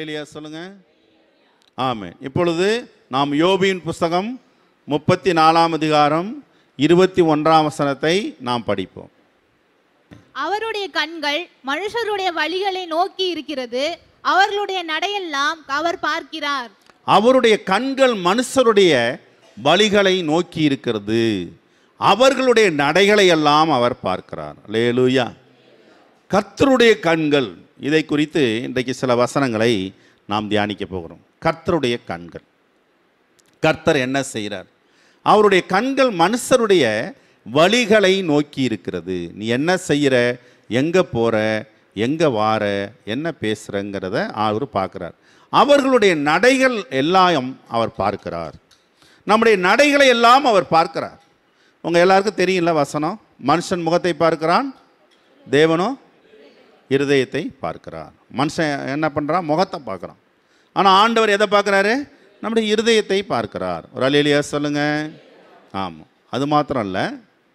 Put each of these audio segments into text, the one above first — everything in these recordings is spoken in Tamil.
இல்லையா சொல்லுங்க ஆமென் இப்பொழுது நாம் யோபியின் புஸ்தகம் முப்பத்தி நாலாம் அதிகாரம் இருபத்தி ஒன்றாம் வசனத்தை நாம் படிப்போம் அவருடைய கண்கள் மனுஷருடைய வழிகளை நோக்கி இருக்கிறது அவர்களுடைய நடையெல்லாம் அவர் பார்க்கிறார் அவருடைய கண்கள் மனுஷருடைய வழிகளை நோக்கி இருக்கிறது அவர்களுடைய நடைகளை எல்லாம் அவர் பார்க்கிறார் லேலூயா கர்த்தருடைய கண்கள் இதை குறித்து இன்றைக்கு சில வசனங்களை நாம் தியானிக்க போகிறோம் கர்த்தருடைய கண்கள் கர்த்தர் என்ன செய்கிறார் அவருடைய கண்கள் மனுஷருடைய வழிகளை நோக்கி இருக்கிறது நீ என்ன செய்கிற எங்கே போகிற எங்கே வார என்ன பேசுகிறங்கிறத அவர் பார்க்குறார் அவர்களுடைய நடைகள் எல்லாம் அவர் பார்க்கிறார் நம்முடைய நடைகளை எல்லாம் அவர் பார்க்கிறார் உங்கள் எல்லாருக்கும் தெரியும்ல வசனம் மனுஷன் முகத்தை பார்க்கிறான் தேவனோ இருதயத்தை பார்க்கிறார் மனுஷன் என்ன பண்ணுறான் முகத்தை பார்க்குறான் ஆனால் ஆண்டவர் எதை பார்க்குறாரு நம்முடைய இருதயத்தை பார்க்கிறார் ஒரு அலையிலியா சொல்லுங்க ஆமாம் அது மாத்திரம் இல்லை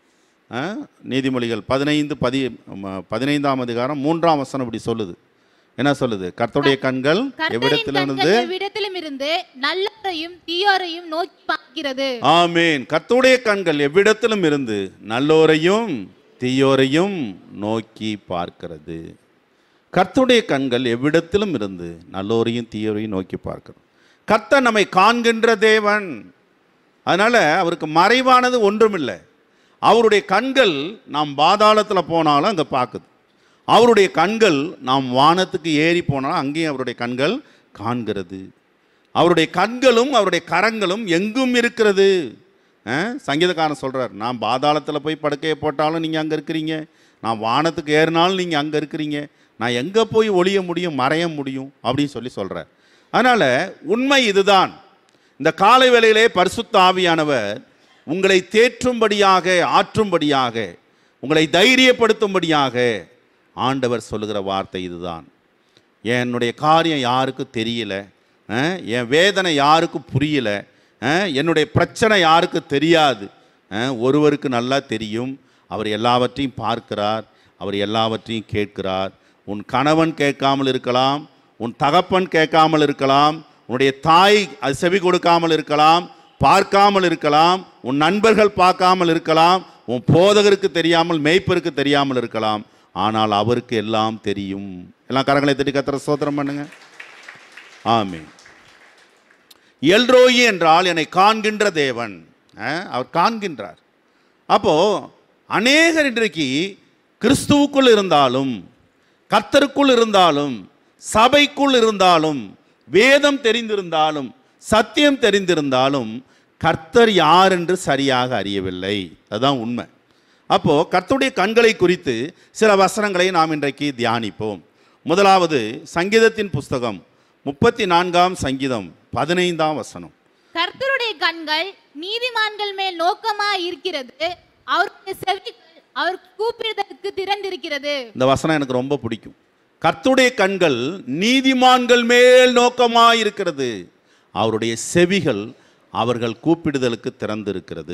ஆ, நீதிமொழிகள் பதினைந்து பதி ம- பதினைந்தாம் அதிகாரம் மூன்றாம் வசனம் இப்படி சொல்லுது என்ன சொல்லுது கர்த்தருடைய கண்கள் கர்த்தரின் எவ்விடத்திலிருந்து கண்கள் எவ்விடத்திலும் இருந்து நல்லோரையும் தீயோரையும் நோக்கி பார்க்கிறது ஆமேன் கர்த்தருடைய கண்கள் எவ்விடத்திலும் இருந்து நல்லோரையும் தீயோரையும் நோக்கி பார்க்கிறது கர்த்தருடைய கண்கள் எவ்விடத்திலும் இருந்து நல்லோரையும் தீயோரையும் நோக்கி பார்க்கிறது கர்த்தர் நம்மை காண்கின்ற தேவன் அதனால அவருக்கு மறைவானது ஒன்றுமில்லை அவருடைய கண்கள் நாம் பாதாளத்தில் போனாலும் அங்கே பார்க்குது அவருடைய கண்கள் நாம் வானத்துக்கு ஏறி போனாலும் அங்கேயும் அவருடைய கண்கள் காண்கிறது அவருடைய கண்களும் அவருடைய கரங்களும் எங்கும் இருக்கிறது அஹ், சங்கீதக்காரன் சொல்றார் நான் பாதாளத்தில் போய் படுக்கையை போட்டாலும் நீங்கள் அங்கே இருக்கிறீங்க நான் வானத்துக்கு ஏறினாலும் நீங்கள் அங்கே இருக்கிறீங்க நான் எங்கே போய் ஒளிய முடியும் மறைய முடியும் அப்படின்னு சொல்லி சொல்கிறார் அதனால் உண்மை இதுதான் இந்த காலை வேளையிலே பரிசுத்த ஆவியானவர் உங்களை தேற்றும்படியாக ஆற்றும்படியாக உங்களை தைரியப்படுத்தும்படியாக ஆண்டவர் சொல்லுகிற வார்த்தை இதுதான் என்னுடைய காரியம் யாருக்கும் தெரியல அஹ், என் வேதனை யாருக்கும் புரியல அஹ், என்னுடைய பிரச்சனை யாருக்கும் தெரியாது அஹ், ஒருவருக்கு நல்லா தெரியும் அவர் எல்லாவற்றையும் பார்க்கிறார் அவர் எல்லாவற்றையும் கேட்கிறார் உன் கணவன் கேட்காமல் இருக்கலாம் உன் தகப்பன் கேட்காமல் இருக்கலாம் உன்னுடைய தாய் அது செவி கொடுக்காமல் இருக்கலாம் பார்க்காமல் இருக்கலாம் உன் நண்பர்கள் பார்க்காமல் இருக்கலாம் உன் போதகருக்கு தெரியாமல் மேய்ப்பருக்கு தெரியாமல் இருக்கலாம் ஆனால் அவருக்கு எல்லாம் தெரியும் எல்லாம் கரங்களை தட்டி கத்திர சோத்திரம் பண்ணுங்க ஆமென் எல்ரோயி என்றால் என்னை காண்கின்ற தேவன் அஹ், அவர் காண்கின்றார் அப்போ அநேகர் இன்றைக்கு கிறிஸ்துவுக்குள் இருந்தாலும் கர்த்தருக்குள் இருந்தாலும் சபைக்குள் இருந்தாலும் வேதம் தெரிந்திருந்தாலும் சத்தியம் தெரிந்திருந்தாலும் கர்த்தர் யார் என்று சரியாக அறியவில்லை அதுதான் உண்மை அப்போ கர்த்தருடைய கண்களை குறித்து சில வசனங்களை நாம் இன்றைக்கு தியானிப்போம் முதலாவது சங்கீதத்தின் புஸ்தகம் முப்பத்தி நான்காம் சங்கீதம் பதினைந்தாம் வசனம் கர்த்தருடைய கண்கள் நீதிமான்கள் மேல் நோக்கமா இருக்கிறது அவருடைய செவிகள் அவர் கூப்பிடுவதற்கு திறந்திருக்கிறது இந்த வசனம் எனக்கு ரொம்ப பிடிக்கும் கர்த்தருடைய கண்கள் நீதிமான்கள் மேல் நோக்கமாக இருக்கிறது அவருடைய செவிகள் அவர்கள் கூப்பிடுதலுக்கு திறந்திருக்கிறது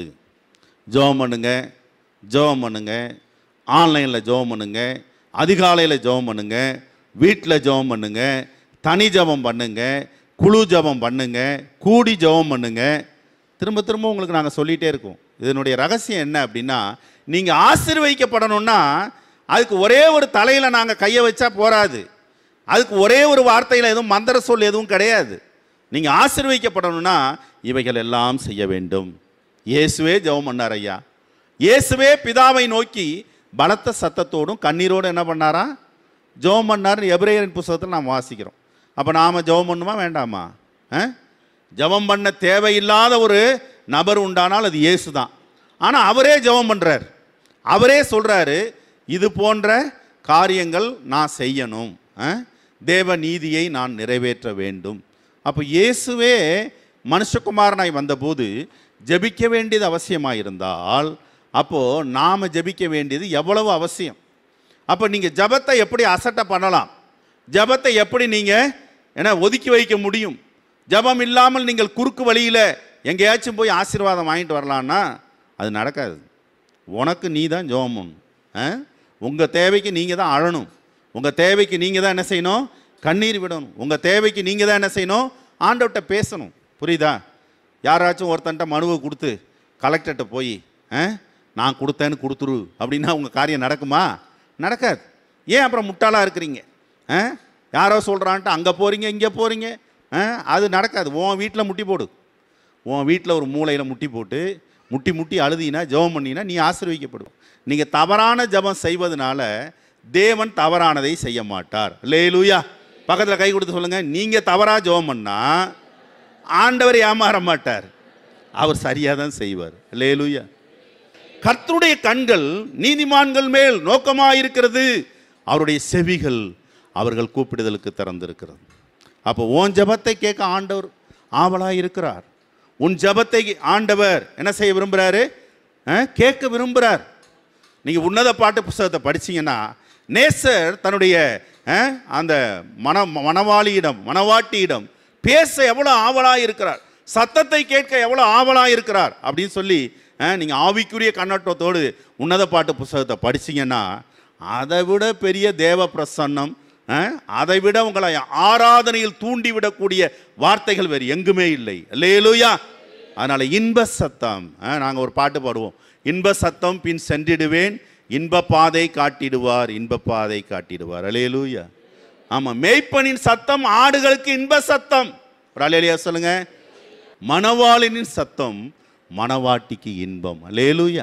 ஜெபம் பண்ணுங்க ஜெபம் பண்ணுங்க ஆன்லைனில் ஜெபம் பண்ணுங்க அதிகாலையில் ஜெபம் பண்ணுங்க வீட்டில் ஜெபம் பண்ணுங்க தனி ஜெபம் பண்ணுங்க குழு ஜெபம் பண்ணுங்க கூடி ஜெபம் பண்ணுங்க திரும்ப திரும்ப உங்களுக்கு நாங்கள் சொல்லிகிட்டே இருக்கோம் இதனுடைய ரகசியம் என்ன அப்படின்னா நீங்கள் ஆசீர்வதிக்கப்படணும்னா அதுக்கு ஒரே ஒரு தலையில் நாங்கள் கையை வச்சா போராது அதுக்கு ஒரே ஒரு வார்த்தையில் எதுவும் மந்திர சொல் எதுவும் கிடையாது நீங்கள் ஆசீர்வதிக்கப்படணும்னா இவைகள் எல்லாம் செய்ய வேண்டும் இயேசுவே ஜெபம் பண்ணார் ஐயா இயேசுவே பிதாவை நோக்கி பலத்த சத்தத்தோடும் கண்ணீரோடும் என்ன பண்ணாரா ஜெபம் பண்ணார் எபிரேயரின் புஸ்தகத்தில் நாம் வாசிக்கிறோம் அப்போ நாம் ஜெபம் பண்ணுமா வேண்டாமா ஆ ஜெபம் பண்ண தேவையில்லாத ஒரு நபர் உண்டானால் அது இயேசு தான் ஆனால் அவரே ஜெபம் பண்ணுறார் அவரே சொல்கிறாரு இது போன்ற காரியங்கள் நான் செய்யணும் ஆ? தேவ நீதியை நான் நிறைவேற்ற வேண்டும் அப்போ இயேசுவே மனுஷகுமாரனாய் வந்தபோது ஜெபிக்க வேண்டியது அவசியமாக இருந்தால் அப்போது நாம் ஜெபிக்க வேண்டியது எவ்வளவு அவசியம் அப்போ நீங்கள் ஜெபத்தை எப்படி அசட்டை பண்ணலாம் ஜெபத்தை எப்படி நீங்கள் என்ன ஒதுக்கி வைக்க முடியும் ஜெபம் இல்லாமல் நீங்கள் குறுக்கு வழியில் எங்கேயாச்சும் போய் ஆசீர்வாதம் வாங்கிட்டு வரலான்னா அது நடக்காது உனக்கு நீ தான் ஜெபம் உங்கள் தேவைக்கு நீங்கள் தான் அழணும் உங்கள் தேவைக்கு நீங்கள் தான் என்ன செய்யணும் கண்ணீர் விடணும் உங்கள் தேவைக்கு நீங்கள் தான் என்ன செய்யணும் ஆண்டவர்கிட்ட பேசணும் புரியுதா யாராச்சும் ஒருத்தன்ட்ட மனுவை கொடுத்து கலெக்டர்கிட்ட போய் ஆ, நான் கொடுத்தேன்னு கொடுத்துரு அப்படின்னா உங்கள் காரியம் நடக்குமா நடக்காது ஏன் அப்புறம் முட்டாளாக இருக்கிறீங்க ஆ யாரோ சொல்கிறான்ட்டு அங்கே போகிறீங்க இங்கே போகிறீங்க ஆ அது நடக்காது உன் வீட்டில் முட்டி போடு உன் வீட்டில் ஒரு மூலையில் முட்டி போட்டு முட்டி முட்டி அழுதினா ஜெபம் பண்ணினா நீ ஆசீர்வதிக்கப்படும் நீங்கள் தவறான ஜெபம் செய்வதனால தேவன் தவறானதை செய்ய மாட்டார் லேலூயா பக்கத்தில் கை கொடுத்து சொல்லுங்கள் நீங்கள் தவறாக ஜெபம் பண்ணா ஆண்டவர் ஏமாற மாட்டார் அவர் சரியாக தான் செய்வார் லேலூயா கர்த்தருடைய கண்கள் நீதிமான்கள் மேல் நோக்கமாயிருக்கிறது அவருடைய செவிகள் அவர்கள் கூப்பிடுதலுக்கு திறந்திருக்கிறது அப்போ உன் ஜெபத்தை கேட்க ஆண்டவர் ஆவலாக இருக்கிறார் உன் ஜெபத்தை ஆண்டவர் என்ன செய்ய விரும்புகிறாரு அஹ், கேட்க விரும்புகிறார் நீங்கள் உன்னத பாட்டு புஸ்தகத்தை படிச்சீங்கன்னா நேசர் தன்னுடைய அஹ், அந்த மன மணவாளியிடம் மணவாட்டியிடம் பேச எவ்வளோ ஆவலாக இருக்கிறார் சத்தத்தை கேட்க எவ்வளோ ஆவலாக இருக்கிறார் அப்படின்னு சொல்லி நீங்கள் ஆவிக்குரிய கண்ணோட்டத்தோடு உன்னத பாட்டு புஸ்தகத்தை படிச்சீங்கன்னா அதை விட பெரிய தேவ பிரசன்னம் அஹ், அதை விட உங்களை ஆராதனையில் தூண்டிவிடக்கூடிய வார்த்தைகள் வேறு எங்குமே இல்லை லேலுயா அதனால் இன்ப சத்தம் நாங்கள் ஒரு பாட்டு பாடுவோம் இன்ப சத்தம் பின் சென்றிடுவேன் இன்ப பாதை காட்டிடுவார் இன்ப பாதை காட்டிடுவார் அலேலூயா ஆமாம் மேய்ப்பனின் சத்தம் ஆடுகளுக்கு இன்ப சத்தம் ஒரு அலேலியா சொல்லுங்க மணவாளினின் சத்தம் மணவாட்டிக்கு இன்பம் அலேலூயா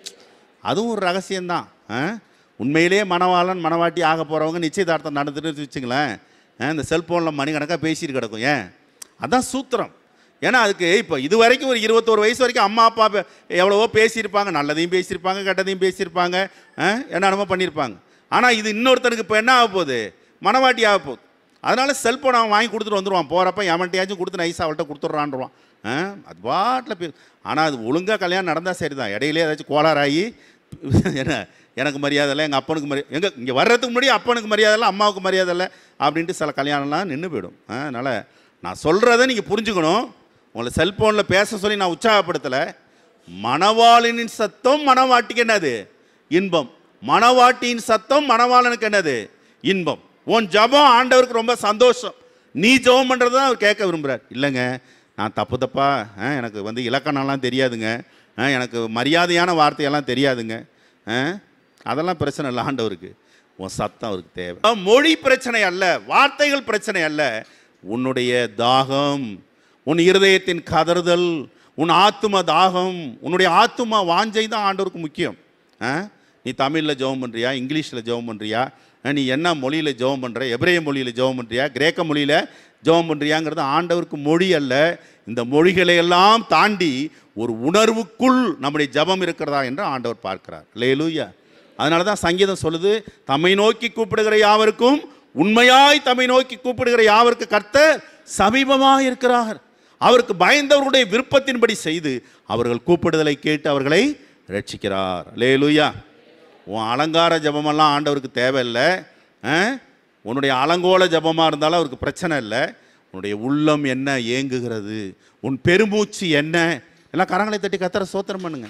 அதுவும் ஒரு ரகசியம்தான் ஆ? உண்மையிலேயே மணவாளன் மணவாட்டி ஆக போகிறவங்க நிச்சயதார்த்தம் நடந்துட்டு வச்சுங்களேன் ஆ, இந்த செல்ஃபோனில் மணிக்கணக்காக பேசிட்டு கிடக்கும் ஏன் அதான் சூத்திரம் ஏன்னா அதுக்கு இப்போ இது வரைக்கும் ஒரு இருபத்தோரு வயசு வரைக்கும் அம்மா அப்பா பே- எவ்வளவோ பேசியிருப்பாங்க நல்லதையும் பேசியிருப்பாங்க கெட்டதையும் பேசியிருப்பாங்க ஆ, என்னென்னமோ பண்ணியிருப்பாங்க ஆனால் இது இன்னொருத்தனுக்கு இப்போ என்ன ஆக போகுது மணவாட்டி ஆக போகுது அதனால செல்ஃபோன் அவன் வாங்கி கொடுத்துட்டு வந்துடுவான் போகிறப்ப எவன்ட்டையாச்சும் கொடுத்து நைஸாக அவள்கிட்ட கொடுத்துட்றான்றான் ஆ அது பாட்டில் பே ஆனால் அது ஒழுங்காக கல்யாணம் நடந்தால் சரி தான் இடையிலே ஏதாச்சும் கோளாறாகி என்ன எனக்கு மரியாதை இல்லை எங்கள் அப்பனுக்கு மரியாதை எங்கே இங்கே வர்றதுக்கு முன்னாடி அப்பனுக்கு மரியாதை இல்லை அம்மாவுக்கு மரியாதை இல்லை அப்படின்ட்டு சில கல்யாணம்லாம் நின்று போயிடும் ஆ, அதனால் நான் சொல்கிறத நீங்கள் புரிஞ்சுக்கணும் உங்களை செல்ஃபோனில் பேச சொல்லி நான் உற்சாகப்படுத்தலை மணவாளினின் சத்தம் மணவாட்டிக்கு என்னது இன்பம் மணவாட்டியின் சத்தம் மணவாளனுக்கு என்னது இன்பம் உன் ஜெபம் ஆண்டவருக்கு ரொம்ப சந்தோஷம் நீ ஜெபம் பண்ணுறது தான் அவர் கேட்க விரும்புகிறார் இல்லைங்க நான் தப்பு தப்பா ஆ, எனக்கு வந்து இலக்கணம்லாம் தெரியாதுங்க ஆ, எனக்கு மரியாதையான வார்த்தையெல்லாம் தெரியாதுங்க ஆ, அதெல்லாம் பிரச்சனை இல்லை ஆண்டவருக்கு உன் சத்தம் அவருக்கு தேவை மொழி பிரச்சனை அல்ல வார்த்தைகள் பிரச்சனை அல்ல உன்னுடைய தாகம் உன் இருதயத்தின் கதறுதல் உன் ஆத்தும தாகம் உன்னுடைய ஆத்தும வாஞ்சை தான் ஆண்டவருக்கு முக்கியம் ஆ? நீ தமிழில் ஜெபம் பண்ணுறியா இங்கிலீஷில் ஜெபம் பண்ணுறியா நீ என்ன மொழியில் ஜெபம் பண்ணுற எபிரேய மொழியில் ஜெபம் பண்ணுறியா கிரேக்க மொழியில் ஜெபம் பண்ணுறியாங்கிறது ஆண்டவருக்கு மொழி அல்ல இந்த மொழிகளை எல்லாம் தாண்டி ஒரு உணர்வுக்குள் நம்முடைய ஜெபம் இருக்கிறதா என்று ஆண்டவர் பார்க்கிறார் லேலூயா அதனால தான் சங்கீதம் சொல்லுது தம்மை நோக்கி கூப்பிடுகிற யாவருக்கும் உண்மையாய் தம்மை நோக்கி கூப்பிடுகிற யாவருக்கு கர்த்தர் சமீபமாக இருக்கிறார் அவருக்கு பயந்தவருடைய விருப்பத்தின்படி செய்து அவர்கள் கூப்பிடுதலை கேட்டு அவர்களை ரட்சிக்கிறார் லேலூயா உன் அலங்கார ஜெபமெல்லாம் ஆண்டவருக்கு தேவையில்லை ஆ? உன்னுடைய அலங்கோல ஜெபமாக இருந்தாலும் அவருக்கு பிரச்சனை இல்லை உன்னுடைய உள்ளம் என்ன ஏங்குகிறது உன் பெருமூச்சு என்ன எல்லாம் கரங்களை தட்டி கத்தர சோத்திரம் பண்ணுங்க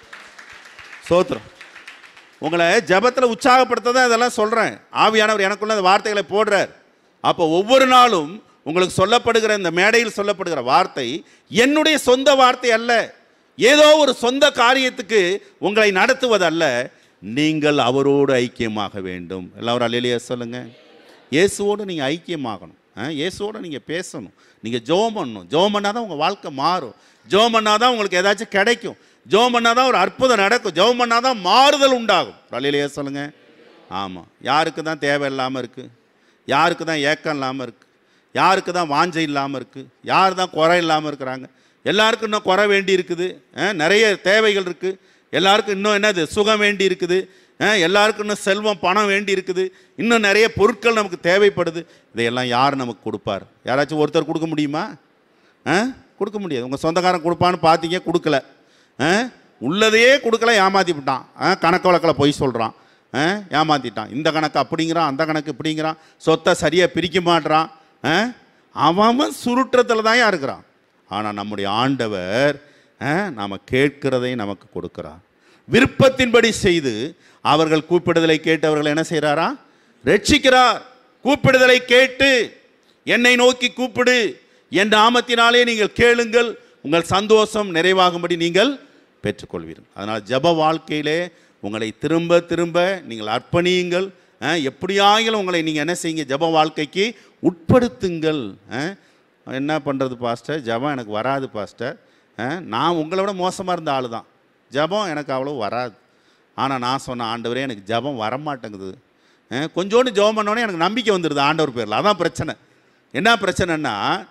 சோத்திரம் உங்களை ஜெபத்தில் உற்சாகப்படுத்த தான் இதெல்லாம் சொல்கிறேன் ஆவியானவர் எனக்குள்ள அந்த வார்த்தைகளை போடுறார் அப்போ ஒவ்வொரு நாளும் உங்களுக்கு சொல்லப்படுகிற இந்த மேடையில் சொல்லப்படுகிற வார்த்தை என்னுடைய சொந்த வார்த்தை அல்ல ஏதோ ஒரு சொந்த காரியத்துக்கு உங்களை நடத்துவதல்ல நீங்கள் அவரோடு ஐக்கியமாக வேண்டும் எல்லாரும் அல்லையா சொல்லுங்க இயேசுவோடு நீங்கள் ஐக்கியமாகணும் ஆ, இயேசுவோடு நீங்கள் பேசணும் நீங்கள் ஜோம் பண்ணணும் ஜோம் பண்ணால் தான் உங்கள் வாழ்க்கை மாறும் ஜோம் பண்ணால் தான் உங்களுக்கு ஏதாச்சும் கிடைக்கும் ஜோம் பண்ணால் தான் ஒரு அற்புதம் நடக்கும் ஜோம் பண்ணால் தான் மாறுதல் உண்டாகும் அல்லையா சொல்லுங்க ஆமாம் யாருக்கு தான் தேவை இல்லாமல் இருக்குது யாருக்கு தான் ஏக்கம் இல்லாமல் இருக்குது யாருக்கு தான் வாஞ்சை இல்லாமல் இருக்குது யார் தான் குறை இல்லாமல் இருக்கிறாங்க எல்லாருக்கும் இன்னும் குறை வேண்டி இருக்குது அஹ், நிறைய தேவைகள் இருக்குது எல்லாருக்கும் இன்னும் என்னது சுகம் வேண்டி இருக்குது அஹ், எல்லாருக்கும் இன்னும் செல்வம் பணம் வேண்டி இருக்குது இன்னும் நிறைய பொருட்கள் நமக்கு தேவைப்படுது இதையெல்லாம் யார் நமக்கு கொடுப்பார் யாராச்சும் ஒருத்தர் கொடுக்க முடியுமா ஆ கொடுக்க முடியாது உங்கள் சொந்தக்காரன் கொடுப்பான்னு பார்த்தீங்க கொடுக்கல ஆ உள்ளதையே கொடுக்கல ஏமாத்தி விட்டான் ஆ கணக்கு வழக்கில் பொய் சொல்கிறான் ஆ ஏமாத்திட்டான் இந்த கணக்கு அப்படிங்கிறான் அந்த கணக்கு இப்படிங்கிறான் சொத்தை சரியாக பிரிக்க மாட்றான் ஆ அவன் அவன் சுருட்டத்தில் தான் இருக்கிறான் ஆனால் நம்முடைய ஆண்டவர் நாம் கேட்கிறதை நமக்கு கொடுக்கிறார் விருப்பத்தின்படி செய்து அவர்கள் கூப்பிடுதலை கேட்டு அவர்கள் என்ன செய்கிறாரா ரட்சிக்கிறார் கூப்பிடுதலை கேட்டு என்னை நோக்கி கூப்பிடு என் நாமத்தினாலே நீங்கள் கேளுங்கள் உங்கள் சந்தோஷம் நிறைவாகும்படி நீங்கள் பெற்றுக்கொள்வீர்கள் அதனால் ஜெப வாழ்க்கையிலே உங்களை திரும்ப திரும்ப நீங்கள் அர்ப்பணியுங்கள் அஹ், எப்படியாகிலும் உங்களை நீங்கள் என்ன செய்யுங்க ஜெப வாழ்க்கைக்கு உட்படுத்துங்கள் அஹ். என்ன பண்ணுறது பாஸ்டர் ஜெபம் எனக்கு வராது பாஸ்டர் அஹ், நான் உங்களை விட மோசமாக இருந்த ஆள் தான் ஜெபம் எனக்கு அவ்வளோ வராது ஆனால் நான் சொன்ன ஆண்டவரே எனக்கு ஜெபம் வரமாட்டேங்குது அஹ், கொஞ்சோண்டு ஜெபம் பண்ணோன்னே எனக்கு நம்பிக்கை வந்துடுது ஆண்டவர் பேரில் அதான் பிரச்சனை என்ன பிரச்சனைன்னா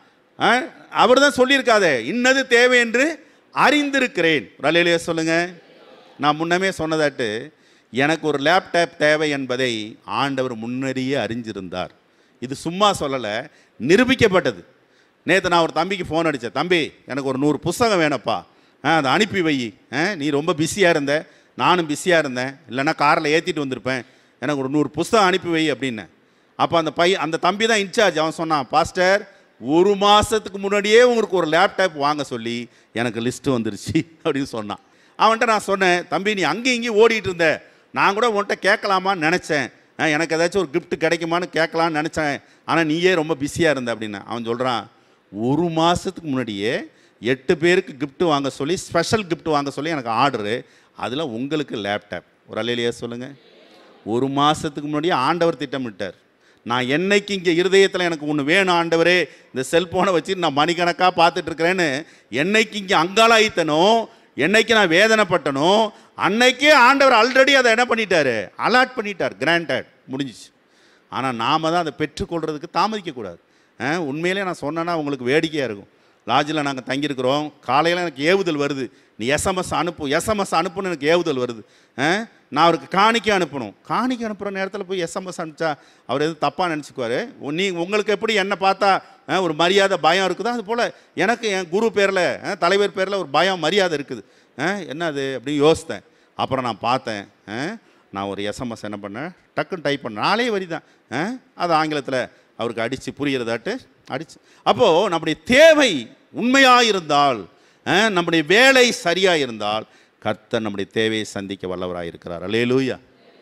அவர் தான் சொல்லியிருக்காதே இன்னது தேவை என்று அறிந்திருக்கிறேன் ரலையிலேயே சொல்லுங்க நான் முன்னமே சொன்னதாட்டு எனக்கு ஒரு லேப்டாப் தேவை என்பதை ஆண்டவர் முன்னடியே அறிஞ்சிருந்தார் இது சும்மா சொல்லலை நிரூபிக்கப்பட்டது நேற்று நான் ஒரு தம்பிக்கு ஃபோன் அடித்தேன் தம்பி எனக்கு ஒரு நூறு புஸ்தகம் வேணப்பா ஆ அதை அனுப்பி வை ஆ, நீ ரொம்ப பிஸியாக இருந்த நானும் பிஸியாக இருந்தேன் இல்லைன்னா காரில் ஏற்றிட்டு வந்திருப்பேன் எனக்கு ஒரு நூறு புஸ்தகம் அனுப்பி வை அப்படின்னேன் அப்போ அந்த பை அந்த தம்பி தான் இன்சார்ஜ் அவன் சொன்னான் பாஸ்டர் ஒரு மாதத்துக்கு முன்னாடியே உங்களுக்கு ஒரு லேப்டாப் வாங்க சொல்லி எனக்கு லிஸ்ட்டு வந்துருச்சு அப்படின்னு சொன்னான் அவன்கிட்ட நான் சொன்னேன் தம்பி நீ அங்கேயும் இங்கேயும் ஓடிட்டு இருந்த நான் கூட உன்கிட்ட கேட்கலாமான்னு நினச்சேன் அஹ், எனக்கு ஏதாச்சும் ஒரு gift கிடைக்குமான்னு கேட்கலான்னு நினச்சேன் ஆனால் நீயே ரொம்ப பிஸியாக இருந்த அப்படின்னு அவன் சொல்கிறான் ஒரு மாதத்துக்கு முன்னாடியே எட்டு பேருக்கு gift வாங்க சொல்லி ஸ்பெஷல் gift வாங்க சொல்லி எனக்கு ஆர்டரு அதில் உங்களுக்கு லேப்டாப் ஒரு அலையிலேயே சொல்லுங்கள் ஒரு மாதத்துக்கு முன்னாடியே ஆண்டவர் திட்டமிட்டார் நான் என்னைக்கு இங்கே இருதயத்தில் எனக்கு ஒன்று வேணும் ஆண்டவரே இந்த செல்ஃபோனை வச்சு நான் மணிக்கணக்காக பார்த்துட்டு இருக்கிறேன்னு என்னைக்கு இங்கே அங்காளாயித்தனோ என்னைக்கு நான் வேதனைப்பட்டனோ அன்னைக்கே ஆண்டவர் ஆல்ரெடி அதை என்ன பண்ணிட்டாரு அலாட் பண்ணிட்டார் கிராண்டட் முடிஞ்சிச்சு ஆனால் நாம தான் அதை பெற்றுக்கொள்றதுக்கு தாமதிக்கக்கூடாது அஹ், உண்மையிலே நான் சொன்னேன்னா உங்களுக்கு வேடிக்கையாக இருக்கும் லாட்ஜில் நாங்கள் தங்கியிருக்கிறோம் காலையில் எனக்கு ஏவுதல் வருது நீ எஸ்எம்எஸ் அனுப்பு எஸ்எம்எஸ் அனுப்புன்னு எனக்கு ஏவுதல் வருது அஹ், நான் அவருக்கு காணிக்கை அனுப்பணும் காணிக்கை அனுப்புகிற நேரத்தில் போய் எஸ்எம்எஸ் அனுப்பிச்சா அவர் எதுவும் தப்பாக நினச்சிக்குவார் நீ உங்களுக்கு எப்படி என்னை பார்த்தா அஹ், ஒரு மரியாதை பயம் இருக்குதோ அது போல் எனக்கு என் குரு பேரில் தலைவர் பேரில் ஒரு பயம் மரியாதை இருக்குது அஹ், என்னது அப்படின்னு யோசித்தேன் அப்புறம் நான் பார்த்தேன் அஹ், நான் ஒரு எஸ்எம்எஸ் என்ன பண்ணேன் டக்குன்னு டைப் பண்ணேன் நாளே வரி தான் அஹ், அது ஆங்கிலத்தில் அவருக்கு அடித்து புரிகிறதாட்டு அடிச்சு அப்போது நம்முடைய தேவை உண்மையாக இருந்தால் அஹ், நம்முடைய வேலை சரியாக இருந்தால் கர்த்தர் நம்முடைய தேவையை சந்திக்க வல்லவராக இருக்கிறார் அலேலூயா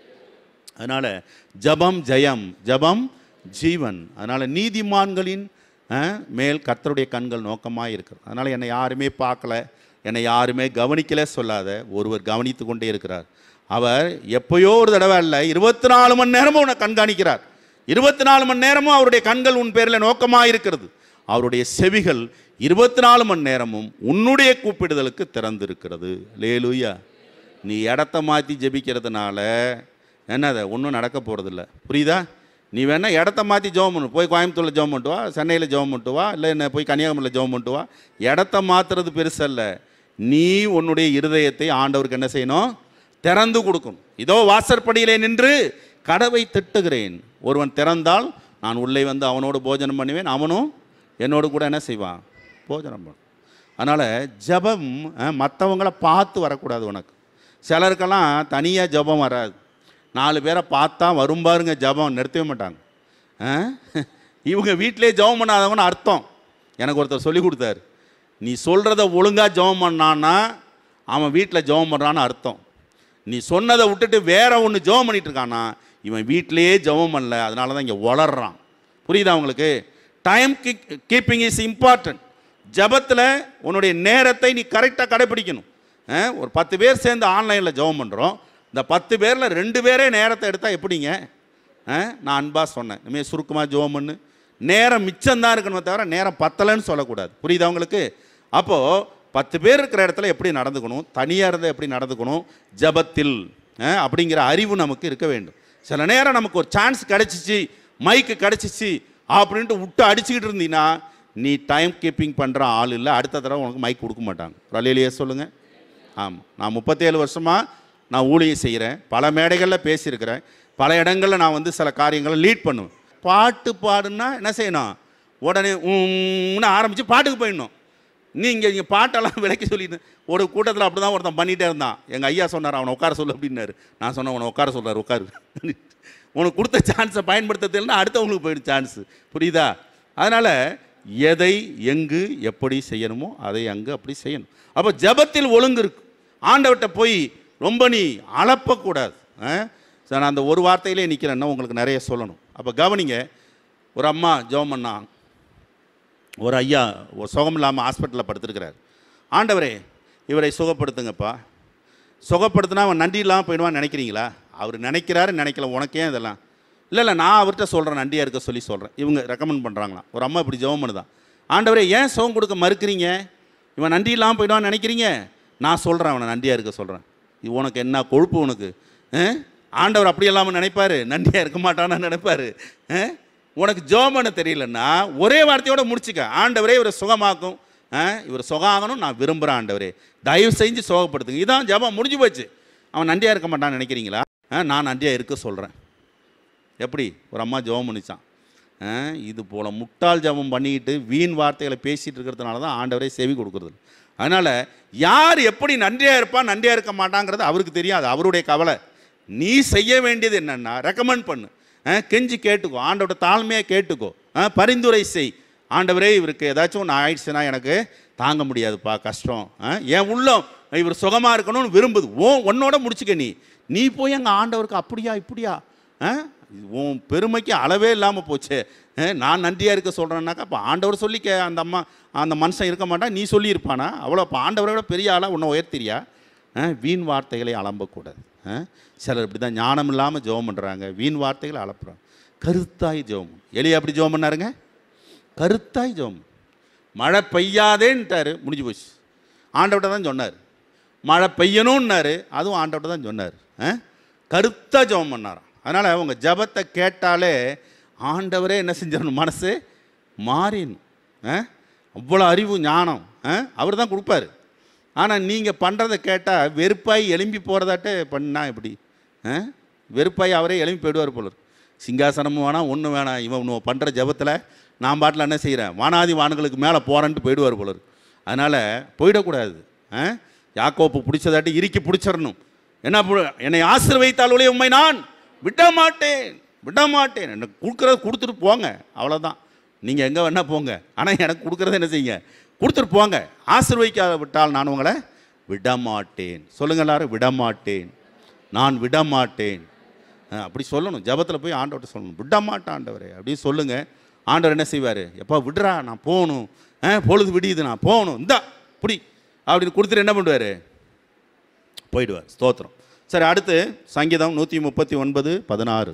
அதனால் ஜபம் ஜெயம் ஜபம் ஜீவன் அதனால் நீதிமான்களின் அஹ், மேல் கர்த்தருடைய கண்கள் நோக்கமாக இருக்கிறது அதனால் என்னை யாருமே பார்க்கல என்னை யாருமே கவனிக்கல சொல்லாத ஒருவர் கவனித்து கொண்டே இருக்கிறார் அவர் எப்பயோ ஒரு தடவை அல்ல இருபத்தி நாலு மணி நேரமும் உன்னை கண்காணிக்கிறார் இருபத்தி நாலு மணி நேரமும் அவருடைய கண்கள் உன் பேரில் நோக்கமாக இருக்கிறது அவருடைய செவிகள் இருபத்தி நாலு மணி நேரமும் உன்னுடைய கூப்பிடுதலுக்கு திறந்திருக்கிறது லேலூயா நீ இடத்த மாற்றி ஜெபிக்கிறதுனால என்னது ஒன்றும் நடக்க போகிறதில்ல புரியுதா நீ வேணா இடத்த மாற்றி ஜெபம் பண்ணு போய் கோயம்புத்தூரில் ஜெபம் பண்ணிட்டு வா சென்னையில் ஜெபம் பண்ணிட்டு வா இல்லை என்ன போய் கன்னியாகுமரியில் ஜெபம் பண்ணிட்டு வா இடத்த மாற்றுறது பெருசல்ல நீ உன்னுடைய இருதயத்தை ஆண்டவருக்கு என்ன செய்யணும் திறந்து கொடுக்கணும் இதோ வாசற்படியிலே நின்று கதவை திட்டுகிறேன் ஒருவன் திறந்தால் நான் உள்ளே வந்து அவனோடு போஜனம் பண்ணுவேன் அவனும் என்னோடு கூட என்ன செய்வான் போஜனம் பண்ணும் அதனால் ஜெபம் மற்றவங்கள பார்த்து வரக்கூடாது உனக்கு சிலருக்கெல்லாம் தனியாக ஜெபம் வராது நாலு பேரை பார்த்தா வரும் பாருங்க ஜெபம் நிறுத்தவே மாட்டாங்க ஆ? இவங்க வீட்டிலே ஜெபம் பண்ணாதவங்கன்னு அர்த்தம் எனக்கு ஒருத்தர் சொல்லி கொடுத்தாரு நீ சொல்கிறத ஒழுங்காக ஜெபம் பண்ணான்னா அவன் வீட்டில் ஜெபம் பண்ணுறான்னு அர்த்தம் நீ சொன்னதை விட்டுட்டு வேற ஒன்று ஜெபம் பண்ணிட்டு இருக்கானா இவன் வீட்டிலேயே ஜெபம் பண்ணல அதனால தான் இங்கே வளர்றான் புரியுதா உங்களுக்கு டைம் கீப்பிங் இஸ் இம்பார்ட்டன்ட் ஜபத்தில் உன்னுடைய நேரத்தை நீ கரெக்டாக கடைப்பிடிக்கணும் அஹ், ஒரு பத்து பேர் சேர்ந்து ஆன்லைனில் ஜெபம் பண்ணுறோம் இந்த பத்து பேரில் ரெண்டு பேரே நேரத்தை எடுத்தால் எப்படிங்க அஹ், நான் அன்பாக சொன்னேன் இனிமேல் சுருக்கமாக ஜெபம் பண்ணு நேரம் மிச்சம்தான் இருக்கணுமே தவிர நேரம் பத்தலைன்னு சொல்லக்கூடாது புரியுதா உங்களுக்கு அப்போது பத்து பேர் இருக்கிற இடத்துல எப்படி நடந்துக்கணும் தனியாக இருந்தால் எப்படி நடந்துக்கணும் ஜபத்தில் அஹ், அப்படிங்கிற அறிவு நமக்கு இருக்க வேண்டும் சில நேரம் நமக்கு ஒரு சான்ஸ் கிடச்சிச்சு மைக்கு கிடச்சிச்சு அப்படின்ட்டு விட்டு அடிச்சுக்கிட்டு இருந்தீங்கன்னா நீ டைம் கீப்பிங் பண்ணுற ஆள் இல்லை அடுத்த தடவை உனக்கு மைக் கொடுக்க மாட்டாங்க ரலையிலேயே சொல்லுங்கள் ஆமாம் நான் முப்பத்தேழு வருஷமாக நான் ஊழியம் செய்கிறேன் பல மேடைகளில் பேசியிருக்கிறேன் பல இடங்களில் நான் வந்து சில காரியங்களை லீட் பண்ணுவேன் பாட்டு பாடுன்னா என்ன செய்யணும் உடனே உம்னு ஆரம்பித்து பாட்டுக்கு போயிடணும் நீங்கள் இங்கே பாட்டெல்லாம் விலைக்கு சொல்லிட்டு ஒரு கூட்டத்தில் அப்படி தான் ஒருத்தன் பண்ணிகிட்டே இருந்தான் எங்கள் ஐயா சொன்னார் அவனை உட்கார சொல்லு அப்படின்னாரு நான் சொன்னேன் உன்னை உட்கார சொல்கிறார் உட்காரு உனக்கு கொடுத்த சான்ஸை பயன்படுத்த தெரியலனா அடுத்தவங்களுக்கு போயிடும் சான்ஸு புரியுதா அதனால் எதை எங்கு எப்படி செய்யணுமோ அதை அங்கு அப்படி செய்யணும் அப்போ ஜெபத்தில் ஒழுங்கு இருக்கு ஆண்டவர்கிட்ட போய் ரொம்ப நீ அளப்பக்கூடாது ஆ? சரி, நான் அந்த ஒரு வார்த்தையிலே நிற்கிறேன்னா உங்களுக்கு நிறைய சொல்லணும் அப்போ கவனிங்க ஒரு அம்மா ஜெபம் பண்ணா ஒரு ஐயா ஒரு சுகம் இல்லாமல் ஹாஸ்பிட்டலில் படுத்திருக்கிறார் ஆண்டவரே இவரை சுகப்படுத்துங்கப்பா சுகப்படுத்தினா அவன் நன்றி இல்லாமல் போயிடுவான்னு நினைக்கிறீங்களா அவர் நினைக்கிறாரு நினைக்கல உனக்கே இதெல்லாம் இல்லை இல்லை நான் அவர்கிட்ட சொல்கிறேன் நன்றியாக இருக்க சொல்லி சொல்கிறேன் இவங்க ரெக்கமெண்ட் பண்ணுறாங்களாம் ஒரு அம்மா இப்படி ஜெபம் பண்ணுதான் ஆண்டவரே ஏன் சுகம் கொடுக்க மறுக்கிறீங்க இவன் நன்றி இல்லாமல் போயிடுவான்னு நினைக்கிறீங்க நான் சொல்கிறேன் அவனை நன்றியாக இருக்க சொல்கிறேன் இது உனக்கு என்ன கொழுப்பு உனக்கு ஆ? ஆண்டவர் அப்படி இல்லாமல் நினைப்பாரு நன்றியாக இருக்க மாட்டான்னு நினைப்பாரு ஆ? உனக்கு ஜெபம் பண்ண தெரியலன்னா ஒரே வார்த்தையோட முடிச்சுக்க ஆண்டவரே இவரை சுகமாக்கும் ஆ? இவர் சுகாகணும் நான் விரும்புகிறேன் ஆண்டவரே தயவு செஞ்சு சுகப்படுத்துங்க இதான் ஜெபம் முடிஞ்சு போச்சு அவன் நன்றியாக இருக்க மாட்டான்னு நினைக்கிறீங்களா ஆ, நான் நன்றியாக இருக்க சொல்கிறேன் எப்படி ஒரு அம்மா ஜெபம் பண்ணிச்சான் ஆ, இது போல் முட்டாள் ஜெபம் பண்ணிக்கிட்டு வீண் வார்த்தைகளை பேசிகிட்டு இருக்கிறதுனால தான் ஆண்டவரே செவி கொடுக்குறது அதனால் யார் எப்படி நன்றியாக இருப்பான் நன்றியாக இருக்க மாட்டாங்கிறது அவருக்கு தெரியும் அது அவருடைய கவலை நீ செய்ய வேண்டியது என்னென்னா ரெக்கமெண்ட் பண்ணு ஆ, கெஞ்சி கேட்டுக்கோ ஆண்டோட தாழ்மையாக கேட்டுக்கோ ஆ, பரிந்துரை செய் ஆண்டவரே இவருக்கு ஏதாச்சும் ஒன்று ஆயிடுச்சுன்னா எனக்கு தாங்க முடியாதுப்பா கஷ்டம் ஆ, என் உள்ளம் இவர் சுகமாக இருக்கணும்னு விரும்புது ஓ உன்னோட முடிச்சுக்க நீ நீ போய் அங்கே ஆண்டவருக்கு அப்படியா இப்படியா ஆ? உன் பெருமைக்கு அளவே இல்லாமல் போச்சே ஆ, நான் நன்றியாக இருக்க சொல்கிறேன்னாக்கா அப்போ ஆண்டவர் சொல்லிக்க அந்த அம்மா அந்த மனுஷன் இருக்க மாட்டான் நீ சொல்லியிருப்பானா அவ்வளோ அப்போ ஆண்டவரை விட பெரிய ஆளாக உன்னை உயர்த்திரியா ஆ, வீண் வார்த்தைகளை அளம்பக்கூடாது ஆ? சிலர் இப்படி தான் ஞானம் இல்லாமல் ஜெபம் பண்ணுறாங்க வீண் வார்த்தைகளை அளப்புறாங்க கருத்தாய் ஜெபம் எலியா அப்படி ஜெபம் பண்ணாருங்க கருத்தாய் ஜெபம் மழை பெய்யாதேன்ட்டாரு முடிஞ்சு போச்சு ஆண்டவட்ட தான் சொன்னார் மழை பெய்யணும்னாரு அதுவும் ஆண்டவட்ட தான் சொன்னார் ஆ? கருத்தா ஜெபம் பண்ணாராம் அதனால் உங்கள் ஜெபத்தை கேட்டாலே ஆண்டவரே என்ன செஞ்சிடணும் மனசு மாறிடணும் ஆ? அவ்வளோ அறிவு ஞானம் அவர் தான் கொடுப்பாரு ஆனால் நீங்கள் பண்ணுறதை கேட்டால் வெறுப்பாய் எலும்பி போகிறதாட்டே பண்ணா எப்படி ஆ? வெறுப்பாய் அவரே எலும்பி போயிடுவார் போல இருக்கு. சிங்காசனமும் வேணாம் ஒன்றும் வேணாம் இவன் பண்ணுற ஜெபத்தில் நான் பாட்டில் என்ன செய்கிறேன் வானாதி வானங்களுக்கு மேலே போகிறேன்ட்டு போயிடுவார் போல இருக்கு. அதனால் போயிடக்கூடாது ஆ? யாக்கோப்பு பிடிச்சதாட்டி இறுக்கி பிடிச்சிடணும் என்ன பு- என்னை ஆசீர்வதித்தால் உம்மை நான் விட மாட்டேன் விட மாட்டேன் எனக்கு கொடுக்குறத கொடுத்துட்டு போங்க அவ்வளோதான் நீங்கள் எங்கே வேணால் போங்க ஆனால் எனக்கு கொடுக்குறத என்ன செய்யுங்க கொடுத்துட்டு போங்க ஆசீர்வதிக்காத விட்டால் நான் உங்களை விட மாட்டேன் சொல்லுங்க எல்லாரும் விட மாட்டேன் நான் விட மாட்டேன் ஆ, அப்படி சொல்லணும் ஜெபத்தில் போய் ஆண்டவர்கிட்ட சொல்லணும் விட மாட்டேன் ஆண்டவரே அப்படின்னு சொல்லுங்க ஆண்டவர் என்ன செய்வார் எப்போ விடுறா நான் போகணும் ஆ பொழுது விடியுது நான் போகணும் இந்தா புடி அப்படின்னு கொடுத்துட்டு என்ன பண்ணுவார் போயிடுவார் ஸ்தோத்திரம் சரி அடுத்து சங்கீதம் நூற்றி முப்பத்தி ஒன்பது பதினாறு